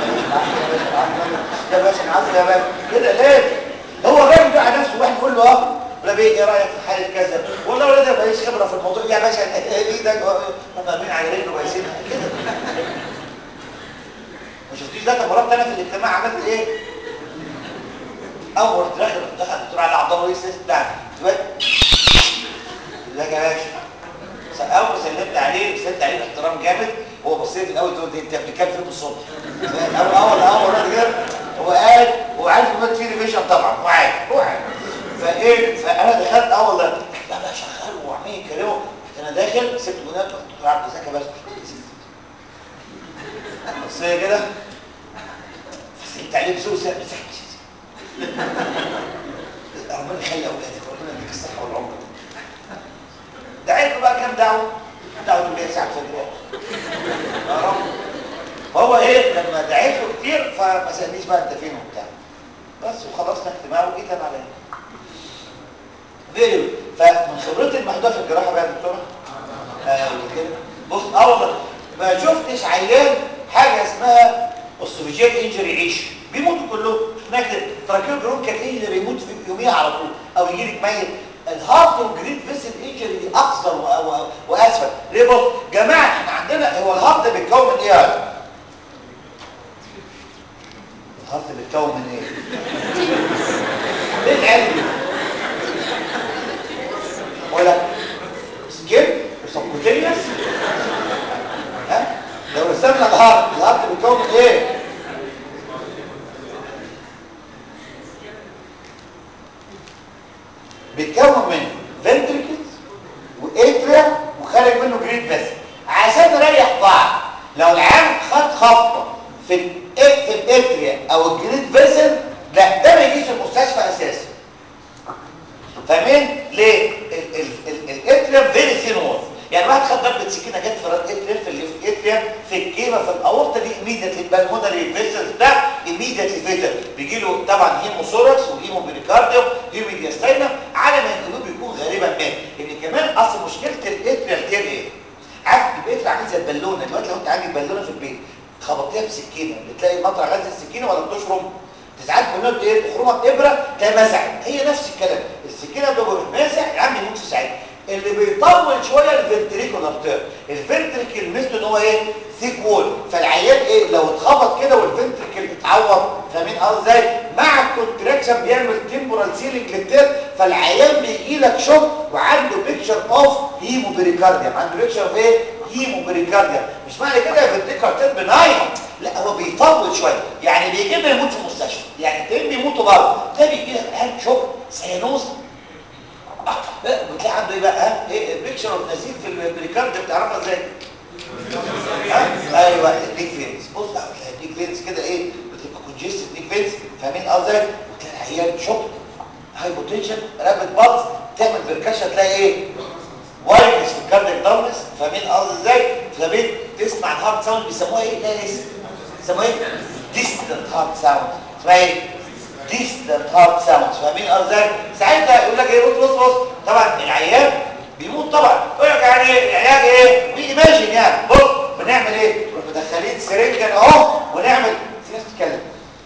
يا باشا نعرف يا باشا كده ليه هو راجل بقى نفسه واحد يقول له اه ولا بيه ايه رايك في حاله كذا والله يا ولد انا ماليش خبره في الموضوع يا باشا ايه ده احنا مين على رجله وعايزين كده ما شفتيش ده مرات انا في الاجتماع عملت ايه اول ما رحت داخل دخل الدكتور علي عبد الله رئيس الاسم بتاعنا دلوقتي ازيك يا باشا اول ما سلمت عليه سلمت عليه باحترام جامد هو بص لي في الاول تقول انت بتتكلم فين الصبح اول اول اول رد كده هو قاعد هو عارف ان في ريفيشن طبعا هو عارف هو عارف فايه فانا دخلت اول لا لا شغال وعمال يكلمه رحت انا داخل سبت البنات قلت له عبد ازيك يا باشا بص لي كده فسلمت عليه بسوسه ازيك ربنا يخلي اولادك ربنا يديك الصحه والعمر دعيت له بقى كام دعوه دعوه اللي ساعه الفجر يا رب فهو ايه لما دعيت له كتير فما سالنيش بقى انت فين وبتاع بس وخلصنا اجتماع وجيت انا عليا فيري فمن خبرتي المحدوده في الجراحه بقى يا دكتوره آه كده بص اه والله ما شفتش عيان حاجه اسمها اوستروجيت انجري عيش بيموتوا كلهم هناك تراكيو برون كان ايه اللي بيموت في يوميها على طول او يجي لك ميت الهارت والجريد فيسل انجري دي اقصر و... و... واسفل ليه بص جماعه احنا عندنا هو الهارت ده بيتكون من ايه يا الهارت بيتكون من ايه ايه العلم ولا سكين وسبكوتينيوس ها لو رسمنا الهارت الهارت بيتكون من ايه بيتكون من فنتريكلز واتريا وخارج منه جريد بس عشان نريح بعض لو العام خد خبطه في ال في الاتريا او الجريد فيسل لا ده ما يجيش المستشفى اساسا فاهمين ليه الاتريا فيري ثين وول يعني واحد خد ضربه سكينه جت في الاتريا في اللي في الاتريا في الكيمه في الاورطه دي ايميديتلي البلمونري فيسلز ده ايميديتلي فيتر بيجي له طبعا هيموثوركس وهيمو بيريكارديوم هيميدياستاينا على ما القلوب يكون غالبا مات ان كمان اصل مشكله الاتريا دي ايه عارف الاتريا عامل زي البالونه دلوقتي لو انت عندك بالونه في البيت خبطتيها بسكينه بتلاقي المطرح غاز السكينه ولا بتشرم تساعد بالونه ايه تخرمها بابره تلاقي مسعت هي نفس الكلام السكينه بتروح ماسع يا عم يموت في ساعتها اللي بيطول شويه الفنتريكولار تير الفنتريكل مثل ان هو ايه ثيك وول فالعيان ايه لو اتخبط كده والفنتريكل اتعور فاهمين قصدي ازاي مع الكونتراكشن بيعمل تمبورال سيلينج للتير فالعيان بيجي لك شوك وعنده بيكشر اوف هيمو بيريكارديا عنده بيكشر اوف ايه هيمو بيريكارديا مش معنى كده الفنتريكولار تير بنايم لا هو بيطول شويه يعني بيجي لنا يموت في المستشفى يعني اتنين بيموتوا بره ده بيجي لك عيان شوك سيانوز بتلاقي عنده ايه بقى ها ايه بيكشر اوف نزيف في البريكارد بتعرفها ازاي ها ايوه النيك فينز بص بقى بتلاقي النيك فينز كده ايه بتبقى كونجستد نيك فينز فاهمين قصدي وتلاقي العيان شوك هايبوتنشن رابد بالز تعمل بركشه تلاقي ايه وايرنس في الكاردياك دارنس فاهمين قصدي ازاي فاهمين تسمع الهارت ساوند بيسموها ايه لا اسم بيسموها ايه ديستنت هارت ساوند اسمها ايه distant heart sounds فاهمين ازاي ساعتها يقول لك ايه بص بص بص طبعا العيان بيموت طبعا يقول لك يعني العلاج ايه بيماجن يعني بص بنعمل ايه نروح مدخلين سرنجه اهو ونعمل في ناس تتكلم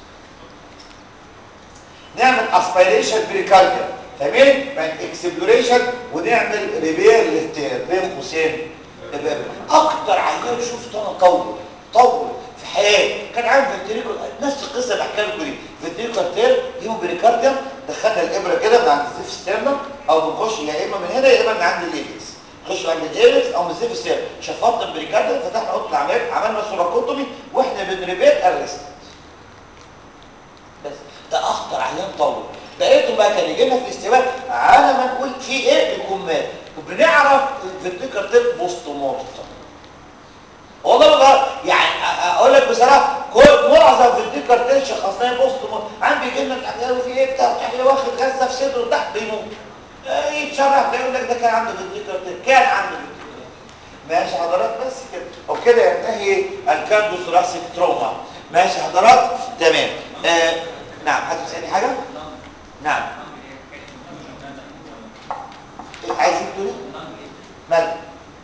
نعمل اسبيريشن بريكارديا فاهمين بعد اكسبلوريشن ونعمل ريبير للتير بين قوسين اكتر عيان شفته انا طول طول في حياتي كان عامل فنتريكول نفس القصه بحكي لكم دي فنتريكول تير هيمو بريكارديوم دخلنا الابره كده من عند الزيف ستيرنم او بنخش يا اما من هنا يا اما من عند الايبكس نخش عند الايبكس او من الزيف ستيرنم شفطنا البريكارديوم فتحنا اوضه العمليات عملنا سوراكوتومي واحنا بنريبيت ارست بس ده اخطر عيان طول بقيته بقى كان يجي لنا في الاستواء على ما نقول في ايه بيكون مات وبنعرف الفنتريكول تير بوست مورتم والله بقى يعني اقول لك بصراحه كل معظم في الديكر تيل شخصناه بوست عندي جنة تحليل وفي ايه بتاع تحليل واخد غزه في صدره تحت بيموت آه يتشرح ده يقول لك ده كان عنده في الديكر تيل كان عنده في الديكر ماشي حضرات بس كده وبكده ينتهي الكارديو ثوراسيك تروما ماشي حضرات تمام آه نعم حد يسالني حاجه نعم عايزين تقولوا مالك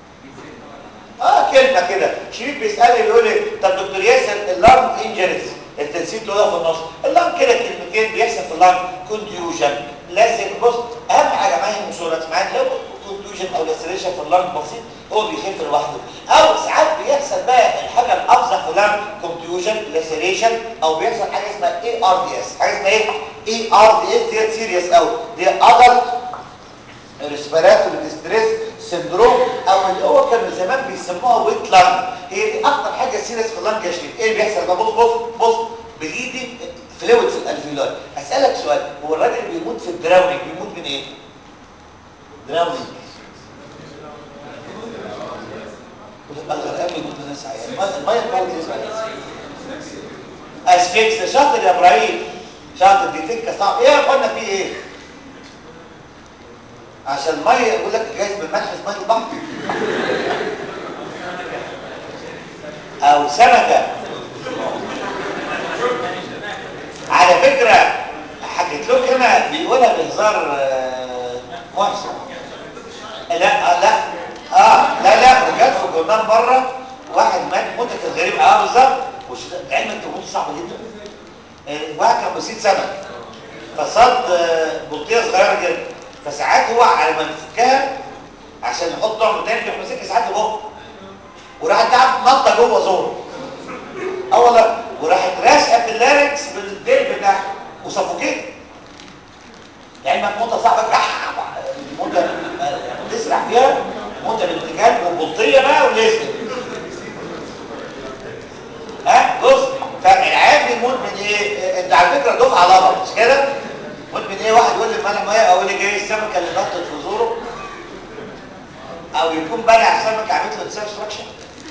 اه كلمة كده شريف بيسألني بيقول لي طب دكتور ياسر اللارم انجريز التنسيق تقولها في النص اللارم كده كلمتين بيحصل في اللارم كونديوجن لازم بص اهم حاجة معايا المسورات معايا لو كونديوجن او لاسريشن في اللارم بسيط هو بيخف لوحده او ساعات بيحصل بقى الحاجة الافظع في اللارم كونديوجن لاسريشن او بيحصل حاجة اسمها اي ار دي اس حاجة اسمها ايه اي ار دي اس ديت سيريس قوي دي ادلت ريسبيراتوري ديستريس سندروم او اللي هو كانوا زمان بيسموها ويت لانج هي دي اكتر حاجه سيريس في اللانج يا شريف ايه اللي بيحصل بقى بص بص بص بايدي فلويد في الالفيولاي اسالك سؤال هو الراجل اللي بيموت في الدراونينج بيموت من ايه دراونينج الغرقان بيموت من ناس عيان الميه تموت ايه اسفكس شاطر يا ابراهيم شاطر دي تكه صعب ايه يا اخوانا في ايه عشان الميه يقول لك جايز بالملح ميه البحر او سمكه على فكره حكيت لكم هنا بيقولها بهزار آه، محسن لا لا اه لا لا وجات في الجورنال بره واحد مات موته كانت غريبه اه بالظبط وش- علم التموت صعب جدا آه، واحد كان بسيط سنه فصاد آه، بلطيه صغيره جدا فساعات هو على ما يفكها عشان يحط طعم تاني يروح ماسكها ساعات في بقه وراحت قاعد نطه جوه زور اه والله وراحت راشقه في اللاركس بالديل بتاعها وسفوكيت لعلمك موتة صعبة موتة يعني تسرح فيها موتة بالاتجاه وبلطية بقى ولازم ها بص فالعيان بيموت من ايه انت على فكرة دفعة لبط مش كده موت من ايه واحد يقول لي مالك ميه او يقول لي جاي السمكة اللي نطت في زوره او يكون بلع سمكة عملت له ديسابستراكشن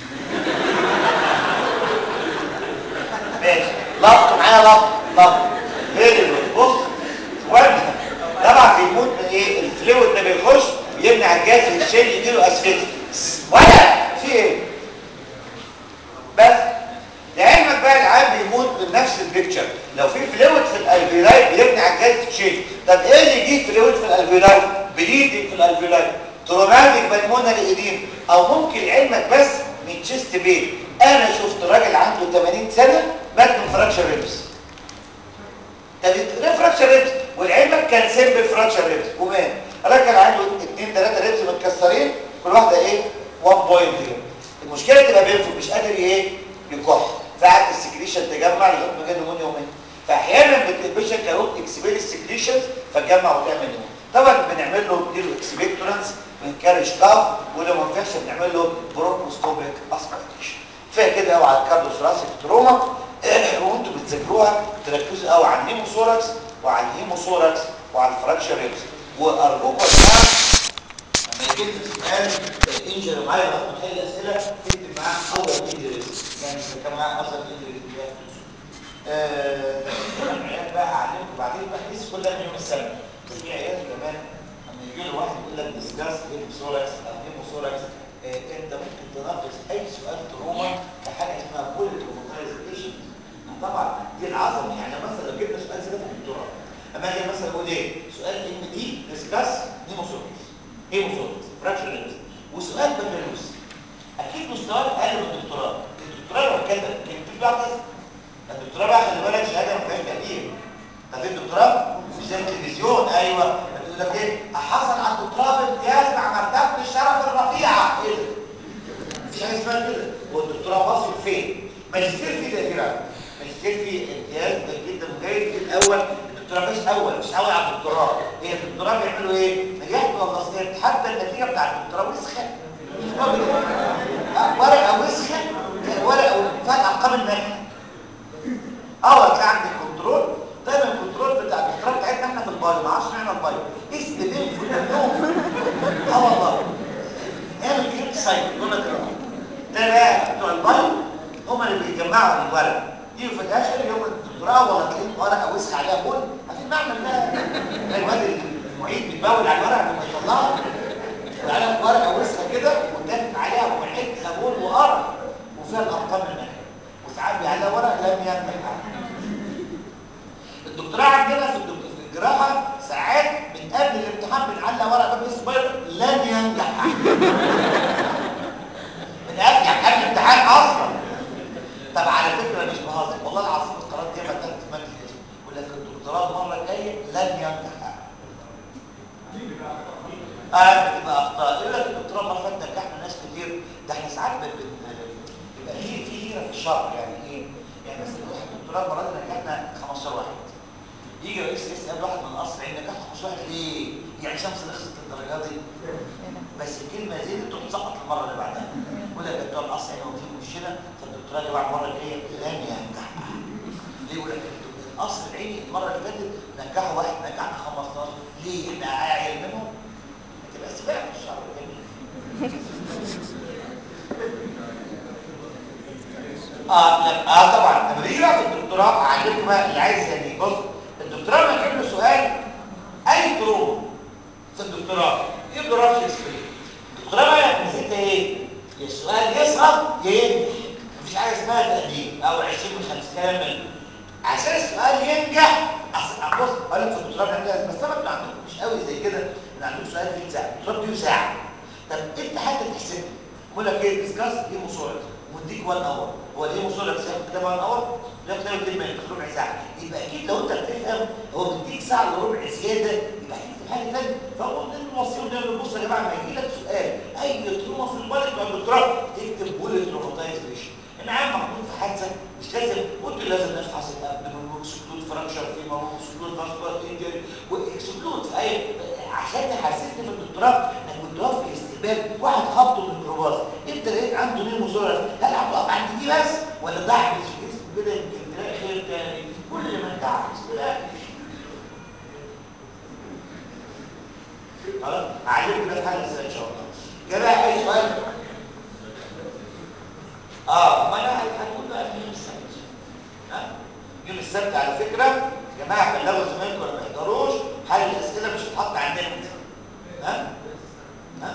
ماشي لفظ معايا لفظ لفظ فيري جود بص وين طبعا بيموت من ايه الفلويد ده بيخش يمنع الجهاز الشيل يجيله اسفكس ولا في ايه بس لعلمك بقى العيان بيموت من نفس البيكتشر لو في فلويد في الالفيولاي بيمنع الجهاز الشيل طب ايه اللي يجيب فلويد في الالفيولاي بليدنج في الالفيولاي تروماتيك بالمونري اديم او ممكن علمك بس من تشيست بين انا شفت راجل عنده 80 سنه مات من فراكشر ريبس طب ليه فراكشر ريبس والعلمك كان سيمبل فراكشر ريبس ومات الراجل كان عنده 2 3 ريبس متكسرين كل واحده ايه 1 بوينت كده المشكله تبقى بينفق مش قادر ايه يكح فقعد السكريشن تجمع لغايه ما جه نمونيا يومين فاحيانا بتلبشها كروت اكسبيل السكريشن فتجمع وتعمل نمونيا طبعا بنعمل له نديله اكسبكتورانس بنكرش كاف ولو ما ينفعش بنعمل له برونكوسكوبيك اسبيريشن كفايه كده قوي على الكارديوثوراسيك تروما وانتوا بتذاكروها تركزوا قوي على النيموثوركس وعلى الهيموثوركس وعلى الفراكشر ريبس وارجوكم يا جماعه لما يجي لك سؤال انجري معايا لما تحل اسئله اكتب معاه اول انجري يعني اذا كان معاه اصلا انجري العيال بقى اعلمكم بعدين التحديث كل ده من يوم السنه بس في عيال كمان لما يجي له واحد يقول لك ديسكاس هيموثوركس او هيموثوركس انت ممكن تناقش اي سؤال تروما بحاجه اسمها بول تروماتايزيشن طبعا دي العظمه يعني مثلا لو جبنا سؤال زي ده في الدكتوراه اما اجي مثلا اقول ايه سؤال ام دي ديسكاس هيموثوركس هيموثوركس فراكشر ريبس وسؤال بكالوريوس اكيد مستواه اقل من الدكتوراه الدكتوراه لو كده كان في بعض الدكتوراه بقى خلي بالك شهاده ما فيهاش تقدير ده في الدكتوراه مش زي التلفزيون ايوه بتقول لك ايه حصل على الدكتوراه بامتياز مع مرتبه الشرف الرفيعه ايه ده مفيش حاجه اسمها كده هو الدكتوراه واصل فين ماجستير فيه تقديرات ماجستير فيه امتياز ده جدا وجيد في الاول الدكتوراه مش اول مش اول على الدكتوراه هي الدكتوراه بيعملوا ايه نجحت ولا سقطت حتى النتيجه بتاع الدكتوراه وسخه ورقه وسخه ورقه فات ارقام النجح اه تلاقي عندك كنترول دايما الكنترول بتاع الدكتوراه بتاعتنا احنا في البايو ما اعرفش معنى البايو اسم بين في النوم اه والله اعمل كليك سايت قلنا كده ده بقى بتوع البايو هم اللي بيجمعوا الورق يجوا في الاخر يوم الدكتوراه ولا تلاقيهم ورقه وسخه عليها بول عارفين معنى ده الواد المعيد بيتبول على الورقه لما يطلعها وعليها ورقه وسخه كده وتدفق عليها وعد بول وقرف وفيها الارقام النهائيه وساعات بيعلقها ورق لم ينجح الدكتوراه عندنا في الدكتور في الجراحه ساعات من قبل الامتحان بنعلق ورقه باب اسمه لن ينجح من قبل يعني قبل الامتحان اصلا طب على فكره مش بهزر والله العظيم القرارات دي بدات في مجلس يقول لك الدكتوراه المره الجايه لن ينجح اه بتبقى اخطاء يقول لك الدكتوراه المره اللي فاتت نجحنا ناس كتير ده احنا ساعات بيبقى في في هيره في الشرح يعني ايه يعني مثلا واحد دكتوراه المره دي نجحنا 15 واحد يجي رئيس يسال واحد من قصر عين نجحت 15 ليه؟ يعني شمس نقصت الدرجات دي بس الكلمه زادت تروح تسقط المره اللي بعدها يقول لك بتوع القصر عين واخدين وشنا فالدكتوراه دي بعد المره الجايه لن ينجح ليه يقول لك القصر العيني المره اللي فاتت نجحوا واحد نجح 15 ليه؟ احنا اعيل منهم؟ تبقى سباق في الشعر الجميل اه لا اه طبعا لما بيجي بقى في الدكتوراه اعلمكم بقى اللي عايز يعني بص الدكتوراه لما يجيب له سؤال اي تروما في الدكتوراه يجيب له رفع سكرين الدكتوراه بقى ميزتها ايه؟ يا السؤال يسقط يا ينجح مفيش حاجه اسمها تقدير او 20 من 50 كلام منه عشان السؤال ينجح اصل بص اقول لك في الدكتوراه بنعملها بس طبعا انتوا عندكم مش قوي زي كده ان عندكم سؤال فيه ساعه الدكتوراه بتديه ساعه طب انت حتى تحسب بقول لك ايه ديسكاس ايه مصورك ومديك 1 اور هو ليه مصورك ساعه كده 1 اور ده كده كلمه في ربع ساعه يبقى اكيد لو انت بتفهم هو بيديك ساعه الا ربع زياده يبقى اكيد في حاجه ثانيه فهو نوصيه ونعمل بص يا جماعه ما يجي لك سؤال اي تروما في البلد بتاع الدكتوراه تكتب بولت تروماتايزيشن ان عام محطوط في حادثه مش لازم قلت لازم نفحص الابدومن واكسكلود فراكشر في واكسكلود فاسكولار انجري واكسكلود في اي عشان تحسسني في الدكتوراه انك كنت واقف في الاستقبال واحد خبطه من الميكروباص انت لقيت عنده نيمو زورس هل هتقف عند دي بس ولا ضحك في الجسم كده يمكن تلاقي خير تاني كل ما انت عايز تلاقي خلاص هعلمك ده حل ازاي ان شاء الله يا بقى اي سؤال اه ما انا هنقول بقى في يوم السبت ها يوم السبت على فكره يا جماعه بلغوا زمايلكم ولا ما يحضروش حل الاسئله مش هتحط على النت ها ها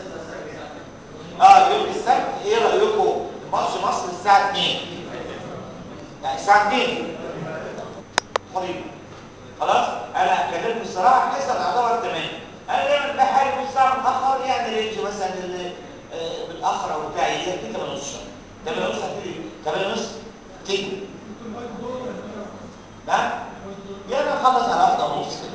اه يوم السبت ايه رايكم ماتش مصر الساعه 2 يعني الساعه 2 قريبا خلاص انا اكلمكم الصراحه حسب اعتبر تمام انا دايما بحاول نص ساعه متاخر يعني رينج مثلا اللي آه متاخر او بتاع يجي 8 ونص 8 ونص هتيجي 8 ونص تيجي نعم يعني اخلص على واحده ونص كده